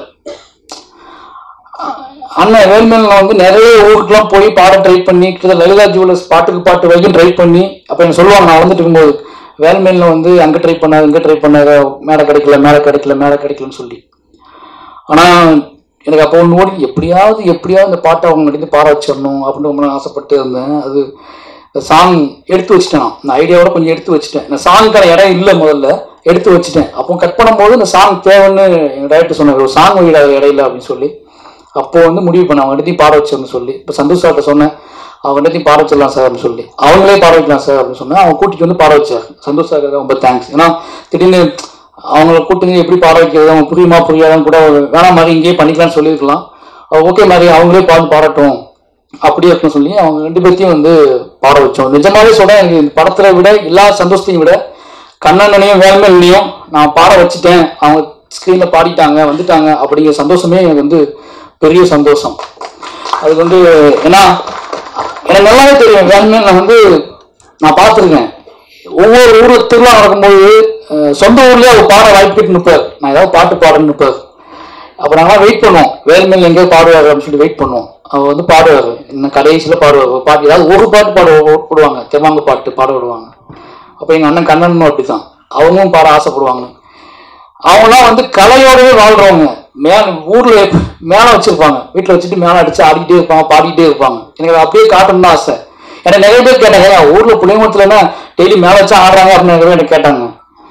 அண்ணன் வேல்மேல வந்து நிறைய ஊருக்குலாம் போய் பாட ட்ரை பண்ணி கிட்டத்தட்ட லலிதா ஜுவல்லர்ஸ் பாட்டுக்கு பாட்டு வரைக்கும் ட்ரை பண்ணி அப்போ எனக்கு சொல்லுவாங்க நான் வந்துட்டு இருக்கும்போது வேல்மேலில் வந்து அங்கே ட்ரை பண்ணாரு இங்கே ட்ரை பண்ணாரு மேலே கிடைக்கல மேலே கிடைக்கல மேலே கிடைக்கலன்னு சொல்லி ஆனால் எனக்கு அப்போ ஒன்று ஓடி எப்படியாவது எப்படியாவது இந்த பாட்டை அவங்க நடித்து பாட வச்சிடணும் அப்படின்னு ரொம்ப நாள் ஆசைப்பட்டு இருந்தேன் அது இந்த சாங் எடுத்து வச்சிட்டேன் நான். இந்த ஐடியாவோட கொஞ்சம் எடுத்து வச்சிட்டேன் இந்த சாங்க்கான இடம் இல்லை முதல்ல எடுத்து வச்சுட்டேன் அப்போ கட் பண்ணும்போது இந்த சாங் தேவைன்னு எங்கள் டைரக்டர் சொன்னார் ஒரு சாங் வைடா இடையில அப்படின்னு சொல்லி அப்போ வந்து முடிவு பண்ண அவங்க ரெண்டையும் பாட வச்சிடணும்னு சொல்லி இப்போ சந்தோஷ் சார்ட்ட சொன்னேன் அவங்க ரெண்டையும் பாட வச்சிடலாம் சார் அப்படின்னு சொல்லி அவங்களே பாட வைக்கலாம் சார் அப்படின்னு சொன்னேன் அவங்க கூட்டிட்டு வந்து பாட வச்சார் சந்தோஷ் சாருக்கு ரொம்ப தேங்க்ஸ் ஏன்னா திடீர்னு அவங்கள கூட்டிட்டு எப்படி பாட வைக்கிறது அவங்க புரியுமா புரியாதான்னு கூட ஒரு வேணாம் மாதிரி இங்கேயே பண்ணிக்கலாம்னு சொல்லியிருக்கலாம் ஓகே மாதிரி அவங்களே பாட்டு பாடட்டும் அப்படி அப்படின்னு சொல்லி அவங்க ரெண்டு பேர்த்தையும் வந்து பாட வச்சோம் நிஜமாவே சொல்றேன் எனக்கு இந்த படத்துல விட எல்லா சந்தோஷத்தையும் விட கண்ணனையும் வேல்மேலையும் நான் பாட வச்சுட்டேன் அவங்க ஸ்க்ரீன்ல பாடிட்டாங்க வந்துட்டாங்க அப்படிங்கிற சந்தோஷமே எனக்கு வந்து பெரிய சந்தோஷம் அது வந்து ஏன்னா எனக்கு நல்லாவே தெரியும் வேல்மேல் நான் வந்து நான் பார்த்துருக்கேன் ஒவ்வொரு ஊர்ல திருவிழா நடக்கும்போது அஹ், சொந்த ஊர்லயே அவர் பாட வாய்ப்பு நிற்பார் நான் ஏதாவது பாட்டு பாடுன்னு நிற்பார் அப்போ நாங்களாம் வெயிட் பண்ணுவோம் வேல்மேல் எங்கேயோ பாடுவார் அப்படின்னு சொல்லி வெயிட் பண்ணுவோம் அவர் வந்து பாடுவார் இன்னும் கடைசியில் பாடுவார் ஒரு பாட்டு ஏதாவது ஒரு பாட்டு பாட விடுவாங்க தெவாங்க பாட்டு பாட விடுவாங்க அப்போ எங்கள் அண்ணன் கண்ணனும் அப்படி தான் அவங்களும் பாட ஆசைப்படுவாங்க அவங்களாம் வந்து கலையோடவே வாழ்றவங்க மேல ஊர்ல மேலே வச்சிருப்பாங்க வீட்டில் வச்சுட்டு மேலே அடிச்சு ஆடிக்கிட்டே இருப்பாங்க பாடிக்கிட்டே இருப்பாங்க எனக்கு அதை அப்படியே காட்டணும்னு தான் ஆசை எனக்கு நிறைய பேர் கேட்டாங்க "ஏன் ஊர்ல புளியங்குளத்துலன்னா டெய்லி மேலே வச்சு ஆடுறாங்க அப்படின்னு நிறைய பேர் எனக்கு கேட்டாங்க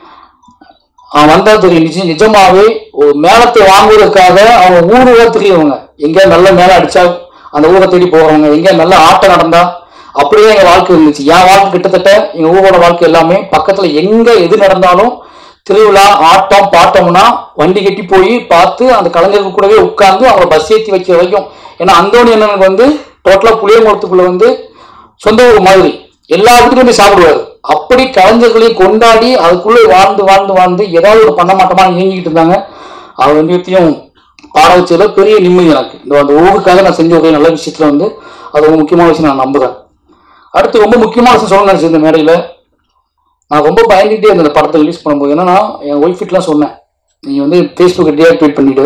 அவன் வந்தா தெரியும் நிஜம் நிஜமாவே ஒரு மேளத்தை வாங்குவதற்காக அவங்க ஊர் ஊர் தெரியவங்க எங்க நல்ல மேல அடிச்சா அந்த ஊரை தேடி போறவங்க எங்க நல்ல ஆட்டம் நடந்தா அப்படியே எங்க வாழ்க்கை இருந்துச்சு என் வாழ்க்கை கிட்டத்தட்ட எங்க ஊரோட வாழ்க்கை எல்லாமே பக்கத்துல எங்க எது நடந்தாலும் திருவிழா ஆட்டம் பாட்டம்னா வண்டி கட்டி போய் பார்த்து அந்த கலைஞர்கள் கூடவே உட்கார்ந்து அவங்கள பஸ் ஏற்றி வைக்கிற வரைக்கும் ஏன்னா அந்தோணி அண்ணனுக்கு வந்து டோட்டலா புளியங்குளத்துக்குள்ள வந்து சொந்த ஊர் மாதிரி எல்லா வீட்டுக்கும் போய் சாப்பிடுவாரு அப்படி கலைஞர்களையும் கொண்டாடி அதுக்குள்ளே வாழ்ந்து வாழ்ந்து வாழ்ந்து ஏதாவது ஒரு பண்ண மாட்டோமா இயங்கிட்டு இருந்தாங்க அவர் ரெண்டுத்தையும் பாட வச்சதுல பெரிய நிம்மதி எனக்கு இந்த அந்த ஊருக்காக நான் செஞ்ச ஒரே நல்ல விஷயத்துல வந்து அது ஒரு முக்கியமான விஷயம் நான் நம்புறேன் அடுத்து ரொம்ப முக்கியமான விஷயம் சொல்ல நினைச்சேன் இந்த மேடையில நான் ரொம்ப பயந்துட்டே இருந்தேன் இந்த படத்தை ரிலீஸ் பண்ணும்போது என்னன்னா என் ஒய்ஃபிட்லாம் சொன்னேன் நீ வந்து ஃபேஸ்புக்கை டீஆக்டிவேட் பண்ணிட்டு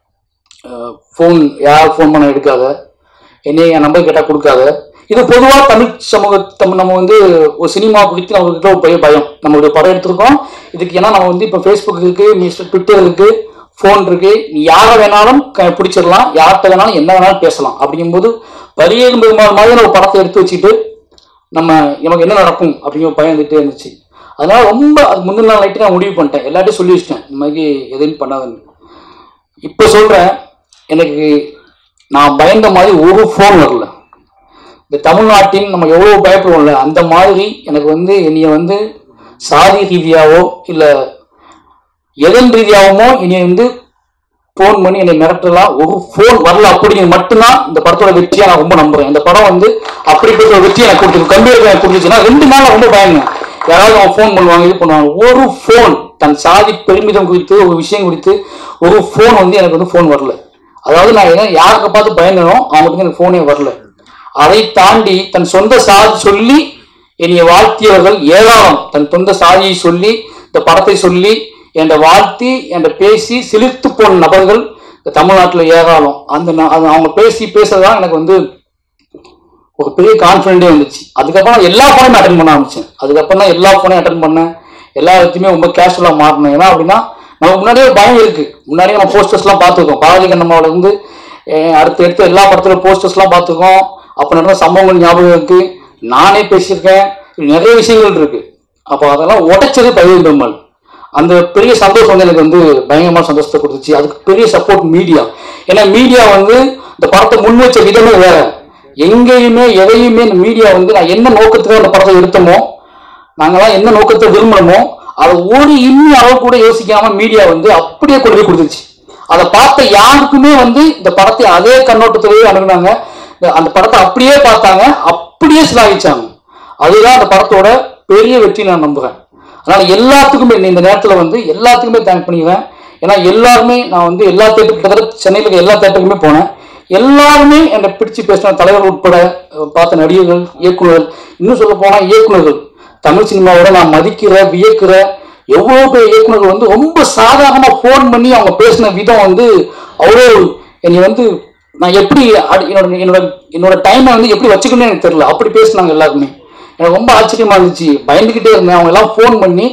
ஃபோன் யார் ஃபோன் பண்ண எடுக்காத என்னைய என் நம்பர் கேட்டால் கொடுக்காத இது பொதுவாக தமிழ் சமூக தமிழ் நம்ம வந்து ஒரு சினிமா குறித்து நம்மகிட்ட ஒரு பெரிய பயம் நம்ம ஒரு படம் எடுத்திருக்கோம் இதுக்கு ஏன்னா நம்ம வந்து இப்போ ஃபேஸ்புக் இருக்கு மிஸ்டர் ட்விட்டர் இருக்கு ஃபோன் இருக்கு நீ யாரை வேணாலும் க- பிடிச்சிடலாம் யார்கிட்ட வேணாலும் என்ன வேணாலும் பேசலாம் அப்படிங்கும்போது பரியேறும் பெருமாள் மாதிரி ஒரு படத்தை எடுத்து வச்சுட்டு நம்ம நமக்கு என்ன நடக்கும் அப்படிங்கிற ஒரு பயம் இருந்துகிட்டே இருந்துச்சு அதனால ரொம்ப அது முந்தின நாள் நைட்டு நான் முடிவு பண்ணிட்டேன் எல்லார்ட்டையும் சொல்லி வச்சிட்டேன் இந்த மாதிரி எதுவும் பண்ணாதுன்னு இப்போ சொல்றேன் எனக்கு நான் பயந்த மாதிரி ஒரு ஃபோன் வரல இந்த தமிழ்நாட்டின் நம்ம எவ்வளோ பயப்படுவோம்ல அந்த மாதிரி எனக்கு வந்து என்னைய வந்து சாதி ரீதியாவோ இல்லை எதன் ரீதியாகவோ என்னைய வந்து ஃபோன் பண்ணி என்னை மிரட்டலாம் ஒரு ஃபோன் வரல அப்படிங்கிறது மட்டும்தான் இந்த படத்தோட வெற்றியை நான் ரொம்ப நம்புறேன் இந்த படம் வந்து அப்படிப்பட்ட ஒரு வெற்றியை எனக்கு கொடுத்துருக்கு கம்பீர் எனக்கு கொடுத்துச்சுன்னா ரெண்டு நாள் ரொம்ப பயந்தேன் யாராவது அவன் ஃபோன் பண்ணுவாங்க இது பண்ணுவாங்க ஒரு ஃபோன் தன் சாதி பெருமிதம் குறித்து ஒரு விஷயம் குறித்து ஒரு ஃபோன் வந்து எனக்கு வந்து ஃபோன் வரல அதாவது நான் என்ன யாருக்கு பார்த்து பயந்தனோ அவங்களுக்கு எனக்கு ஃபோனே வரல அதை தாண்டி தன் சொந்த சாதி சொல்லி என்னைய வாழ்த்தியவர்கள் ஏராளம் தன் சொந்த சாதியை சொல்லி இந்த படத்தை சொல்லி என்ற வாழ்த்தி என்ற பேசி சிலிர்த்து போன நபர்கள் இந்த தமிழ்நாட்டில் ஏராளம் அந்த ந- அது அவங்க பேசி பேசுறதுதான் எனக்கு வந்து ஒரு பெரிய கான்ஃபிடென்டே வந்துச்சு அதுக்கப்புறம் நான் எல்லா ஃபோனையும் அட்டன் பண்ண ஆரம்பிச்சேன் அதுக்கப்புறம் தான் எல்லா ஃபோனையும் அட்டன் பண்ணேன் எல்லா இடத்தையுமே ரொம்ப கேஷுவலாக மாறினேன் ஏன்னா அப்படின்னா நமக்கு முன்னாடியே ஒரு பயம் இருக்கு முன்னாடியே நம்ம போஸ்டர்ஸ்லாம் பார்த்துருக்கோம் பாரதி கண்ணம்மாவோட இருந்து அஹ், அடுத்து எடுத்து எல்லா படத்துல போஸ்டர்ஸ்லாம் பார்த்துருக்கோம் அப்போ நடந்த சம்பவங்கள் ஞாபகம் இருக்கு நானே பேசியிருக்கேன் இப்படி நிறைய விஷயங்கள் இருக்கு அப்போ அதெல்லாம் உடைச்சது பயிர் பெருமாள் அந்த பெரிய சந்தோஷம் வந்து எனக்கு வந்து பயங்கரமான சந்தோஷத்தை கொடுத்துச்சு அதுக்கு பெரிய சப்போர்ட் மீடியா ஏன்னா மீடியா வந்து இந்த படத்தை முன் வச்ச விதமே வேற எங்கேயுமே எதையுமே இந்த மீடியா வந்து நான் என்ன நோக்கத்துக்காக அந்த படத்தை எடுத்தோமோ நாங்கெல்லாம் என்ன நோக்கத்தை விரும்பணுமோ அதை ஒரு இன்னி அளவு கூட யோசிக்காம மீடியா வந்து அப்படியே கொண்டு போய் கொடுத்துச்சு அதை பார்த்த யாருக்குமே வந்து இந்த படத்தை அதே கண்ணோட்டத்திலேயே அணுகுனாங்க இந்த- அந்த படத்தை அப்படியே பார்த்தாங்க அப்படியே சிலாகிச்சாங்க அதுதான் அந்த படத்தோட பெரிய வெற்றி நான் நம்புறேன் அதனால எல்லாத்துக்குமே இந்த நேரத்தில் வந்து எல்லாத்துக்குமே தேங்க் பண்ணிடுவேன் ஏன்னா எல்லாருமே நான் வந்து எல்லா தேட்டர் கிட்டத்தட்ட சென்னையில் இருக்க எல்லா தேட்டருக்குமே போனேன் எல்லாருமே என்னை பிடிச்சு பேசின தலைவர் உட்பட அஹ், பார்த்த நடிகர்கள் இயக்குனர்கள் இன்னும் சொல்ல போனா இயக்குனர்கள் தமிழ் சினிமாவோட நான் மதிக்கிற வியக்கிற எவ்வளோ பேர் இயக்குனர்கள் வந்து ரொம்ப சாதாரணமா ஃபோன் பண்ணி அவங்க பேசின விதம் வந்து அவ்வளோ என்னை வந்து நான் எப்படி அடி- என்னோட என்னோட என்னோட டைமை வந்து எப்படி வச்சுக்கணும்னு எனக்கு தெரியல அப்படி பேசினாங்க எல்லாருமே எனக்கு ரொம்ப ஆச்சரியமா இருந்துச்சு பயந்துக்கிட்டே இருந்தேன் அவங்க எல்லாம் ஃபோன் பண்ணி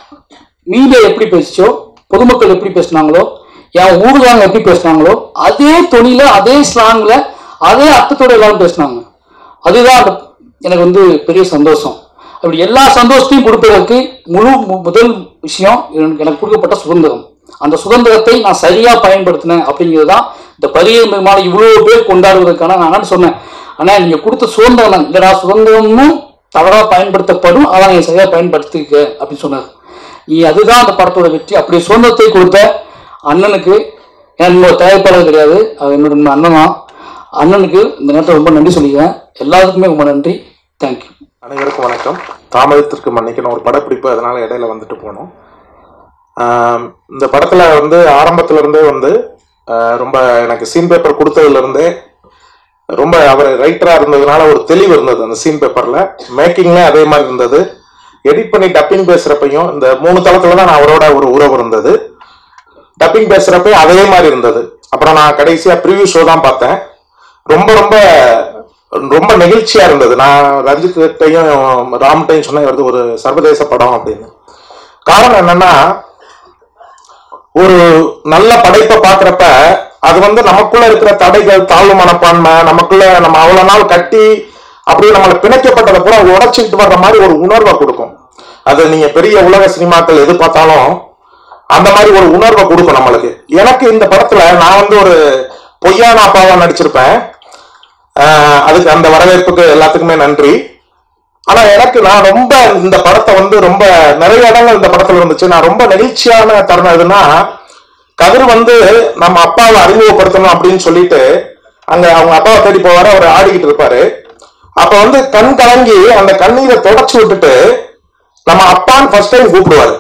மீடியா எப்படி பேசிச்சோ பொதுமக்கள் எப்படி பேசினாங்களோ என் ஊர்காரங்க எப்படி பேசினாங்களோ அதே தொனியில அதே ஸ்லாங்ல அதே அர்த்தத்தோட எல்லாரும் பேசினாங்க அதுதான் அந்த எனக்கு வந்து பெரிய சந்தோஷம் அப்படி எல்லா சந்தோஷத்தையும் கொடுப்பதற்கு முழு மு- முதல் விஷயம் எனக்கு எனக்கு கொடுக்கப்பட்ட சுதந்திரம் அந்த சுதந்திரத்தை நான் சரியா பயன்படுத்தினேன் அப்படிங்கிறது தான் இந்த பரிய பெருமாளை இவ்வளவு பேர் கொண்டாடுவதற்கான நான் அதான் சொன்னேன் ஆனா நீங்க கொடுத்த சுதந்திரம் தான் இல்லடா சுதந்திரமும் தவறா பயன்படுத்தப்படும் அதான் நீங்க சரியா பயன்படுத்திக்க அப்படின்னு சொன்னார் நீ அதுதான் அந்த படத்தோட வெற்றி அப்படி சுதந்திரத்தை கொடுத்த அண்ணனுக்கு என்னோட தயாரிப்பாளர் கிடையாது அவர் என்னோட அண்ணன் தான் அண்ணனுக்கு இந்த நேரத்தில் ரொம்ப நன்றி சொல்லிக்கிறேன் எல்லாத்துக்குமே ரொம்ப நன்றி தேங்க்யூ அனைவருக்கும் வணக்கம் தாமதத்திற்கு மன்னிக்கணும் ஒரு படப்பிடிப்பு அதனால இடையில வந்துட்டு போனோம் ஆம், இந்த படத்துல வந்து ஆரம்பத்துல இருந்தே வந்து ஆஹ், ரொம்ப எனக்கு சீன் பேப்பர் கொடுத்ததுல இருந்தே ரொம்ப அவர் ரைட்டரா இருந்ததுனால ஒரு தெளிவு இருந்தது அந்த சீன் பேப்பர்ல மேக்கிங்ல அதே மாதிரி இருந்தது எடிட் பண்ணி டப்பிங் பேசுறப்பையும் இந்த மூணு தளத்துல தான் நான் அவரோட ஒரு உறவு இருந்தது டப்பிங் பேசுறப்ப அதே மாதிரி இருந்தது அப்புறம் நான் கடைசியா ப்ரிவியூ ஷோ தான் பார்த்தேன் ரொம்ப ரொம்ப ரொம்ப நெகிழ்ச்சியா இருந்தது நான் ரஞ்சித்தையும் ராம்கிட்டையும் சொன்னேன் இவரது ஒரு சர்வதேச படம் அப்படின்னு காரணம் என்னன்னா ஒரு நல்ல படைப்பை பார்க்கறப்ப அது வந்து நமக்குள்ள இருக்கிற தடைகள் தாழ்வு மனப்பான்மை நமக்குள்ள நம்ம அவ்வளவு நாள் கட்டி அப்படியே நம்மளை பிணைக்கப்பட்டதை பூரா உடைச்சிக்கிட்டு வர்ற மாதிரி ஒரு உணர்வை கொடுக்கும் அது நீங்க பெரிய உலக சினிமாக்கள் எது பார்த்தாலும் அந்த மாதிரி ஒரு உணர்வை கொடுக்கும் நம்மளுக்கு எனக்கு இந்த படத்துல நான் வந்து ஒரு பொய்யான அப்பாவா நடிச்சிருப்பேன் ஆஹ் அதுக்கு அந்த வரவேற்புக்கு எல்லாத்துக்குமே நன்றி ஆனா எனக்கு நான் ரொம்ப இந்த படத்தை வந்து ரொம்ப நிறைய இடங்கள் இந்த படத்துல இருந்துச்சு நான் ரொம்ப நெகிழ்ச்சியான தருணம் எதுன்னா கதிர் வந்து நம்ம அப்பாவை அறிமுகப்படுத்தணும் அப்படின்னு சொல்லிட்டு அங்க அவங்க அப்பாவை தேடி போவாரு அவர் ஆடிக்கிட்டு இருப்பாரு அப்ப வந்து கண் கலங்கி அந்த கண்ணீரை தொடச்சு விட்டுட்டு நம்ம அப்பான்னு ஃபர்ஸ்ட் டைம் கூப்பிடுவாரு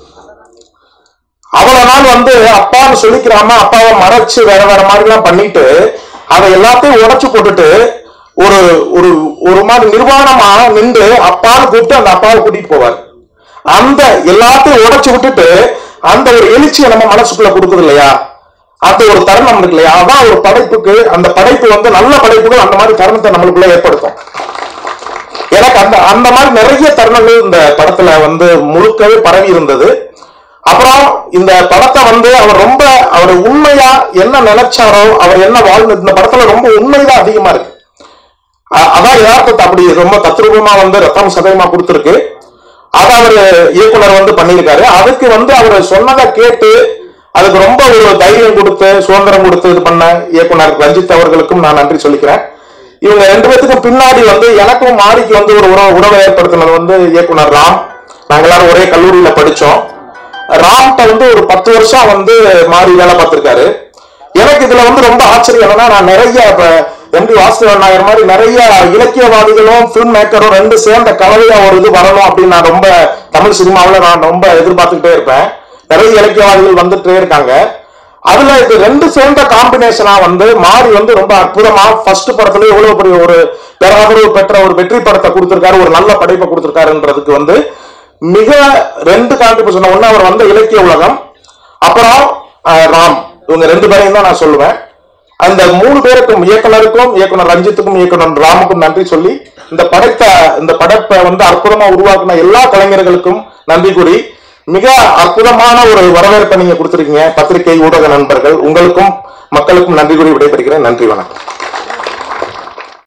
அவ்வளவு நாள் வந்து அப்பான்னு சொல்லிக்கிறாம அப்பாவை மறைச்சு வேற வேற மாதிரி எல்லாம் பண்ணிட்டு அதை எல்லாத்தையும் உடைச்சு போட்டுட்டு ஒரு ஒரு ஒரு மாதிரி நிர்வாணமா நின்று அப்பான்னு கூப்பிட்டு அந்த அப்பாவை கூட்டிட்டு போவார் அந்த எல்லாத்தையும் உடைச்சு விட்டுட்டு அந்த ஒரு எழுச்சியை நம்ம மனசுக்குள்ள கொடுக்குது இல்லையா அந்த ஒரு தருணம் இருக்கு இல்லையா அதான் ஒரு படைப்புக்கு அந்த படைப்பு வந்து நல்ல படைப்புகள் அந்த மாதிரி தருணத்தை நம்மளுக்குள்ள ஏற்படுத்தும் எனக்கு அந்த அந்த மாதிரி நிறைய தருணங்கள் இந்த படத்துல வந்து முழுக்கவே பரவி இருந்தது அப்புறம் இந்த படத்தை வந்து அவர் ரொம்ப அவர் உண்மையா என்ன நினைச்சாரோ அவர் என்ன வாழ்ந்து இந்த படத்துல ரொம்ப உண்மைதான் அதிகமா இருக்கு அ- அதான் யதார்த்தத்தை அப்படி ரொம்ப தத்ரூபமா வந்து ரத்தம் சதயமா கொடுத்துருக்கு அதை அவர் இயக்குனர் வந்து பண்ணியிருக்காரு அதுக்கு வந்து அவர் சொன்னதை கேட்டு அதுக்கு ரொம்ப ஒரு தைரியம் கொடுத்து சுதந்திரம் கொடுத்து இது பண்ண இயக்குனர் ரஞ்சித் அவர்களுக்கும் நான் நன்றி சொல்லிக்கிறேன் இவங்க ரெண்டு பேத்துக்கும் பின்னாடி வந்து எனக்கும் மாரிக்கு வந்து ஒரு உறவு உறவை ஏற்படுத்தினது வந்து இயக்குனர் ராம் நாங்க எல்லாரும் ஒரே கல்லூரியில படிச்சோம் ராம்கிட்ட வந்து ஒரு பத்து வருஷம் வந்து மாறி வேலை பார்த்திருக்காரு எனக்கு இதுல வந்து ரொம்ப ஆச்சரியம் என்னன்னா நான் நிறைய இப்ப எம்டி வாசுதேவன் நாயர் மாதிரி நிறைய இலக்கியவாதிகளும் ஃபிலிம் மேக்கரும் ரெண்டு சேர்ந்த கலவையா ஒரு இது வரணும் அப்படின்னு நான் ரொம்ப தமிழ் சினிமாவில் நான் ரொம்ப எதிர்பார்த்துக்கிட்டே இருப்பேன் நிறைய இலக்கியவாதிகள் வந்துட்டே இருக்காங்க அதுல இது ரெண்டு சேர்ந்த காம்பினேஷனா வந்து மாறி வந்து ரொம்ப அற்புதமா ஃபர்ஸ்ட் படத்துல எவ்வளவு பெரிய ஒரு பேராதரவு பெற்ற ஒரு வெற்றி படத்தை கொடுத்திருக்காரு ஒரு நல்ல படைப்பை கொடுத்திருக்காருன்றதுக்கு வந்து மிக ரெண்டு கான்ட்ரிபியூஷன் ஒண்ணு அவர் வந்த இலக்கிய உலகம் அப்புறம் அஹ், ராம் இவங்க ரெண்டு பேரையும் தான் நான் சொல்லுவேன் அந்த மூணு பேருக்கும் இயக்குனருக்கும் இயக்குனர் ரஞ்சித்துக்கும் இயக்குனர் ராமுக்கும் நன்றி சொல்லி இந்த படைத்த இந்த படைப்பை வந்து அற்புதமா உருவாக்குன எல்லா கலைஞர்களுக்கும் நன்றி கூறி மிக அற்புதமான ஒரு வரவேற்பை நீங்க கொடுத்திருக்கீங்க பத்திரிகை ஊடக நண்பர்கள் உங்களுக்கும் மக்களுக்கும் நன்றி கூறி விடைபெறுகிறேன் நன்றி வணக்கம்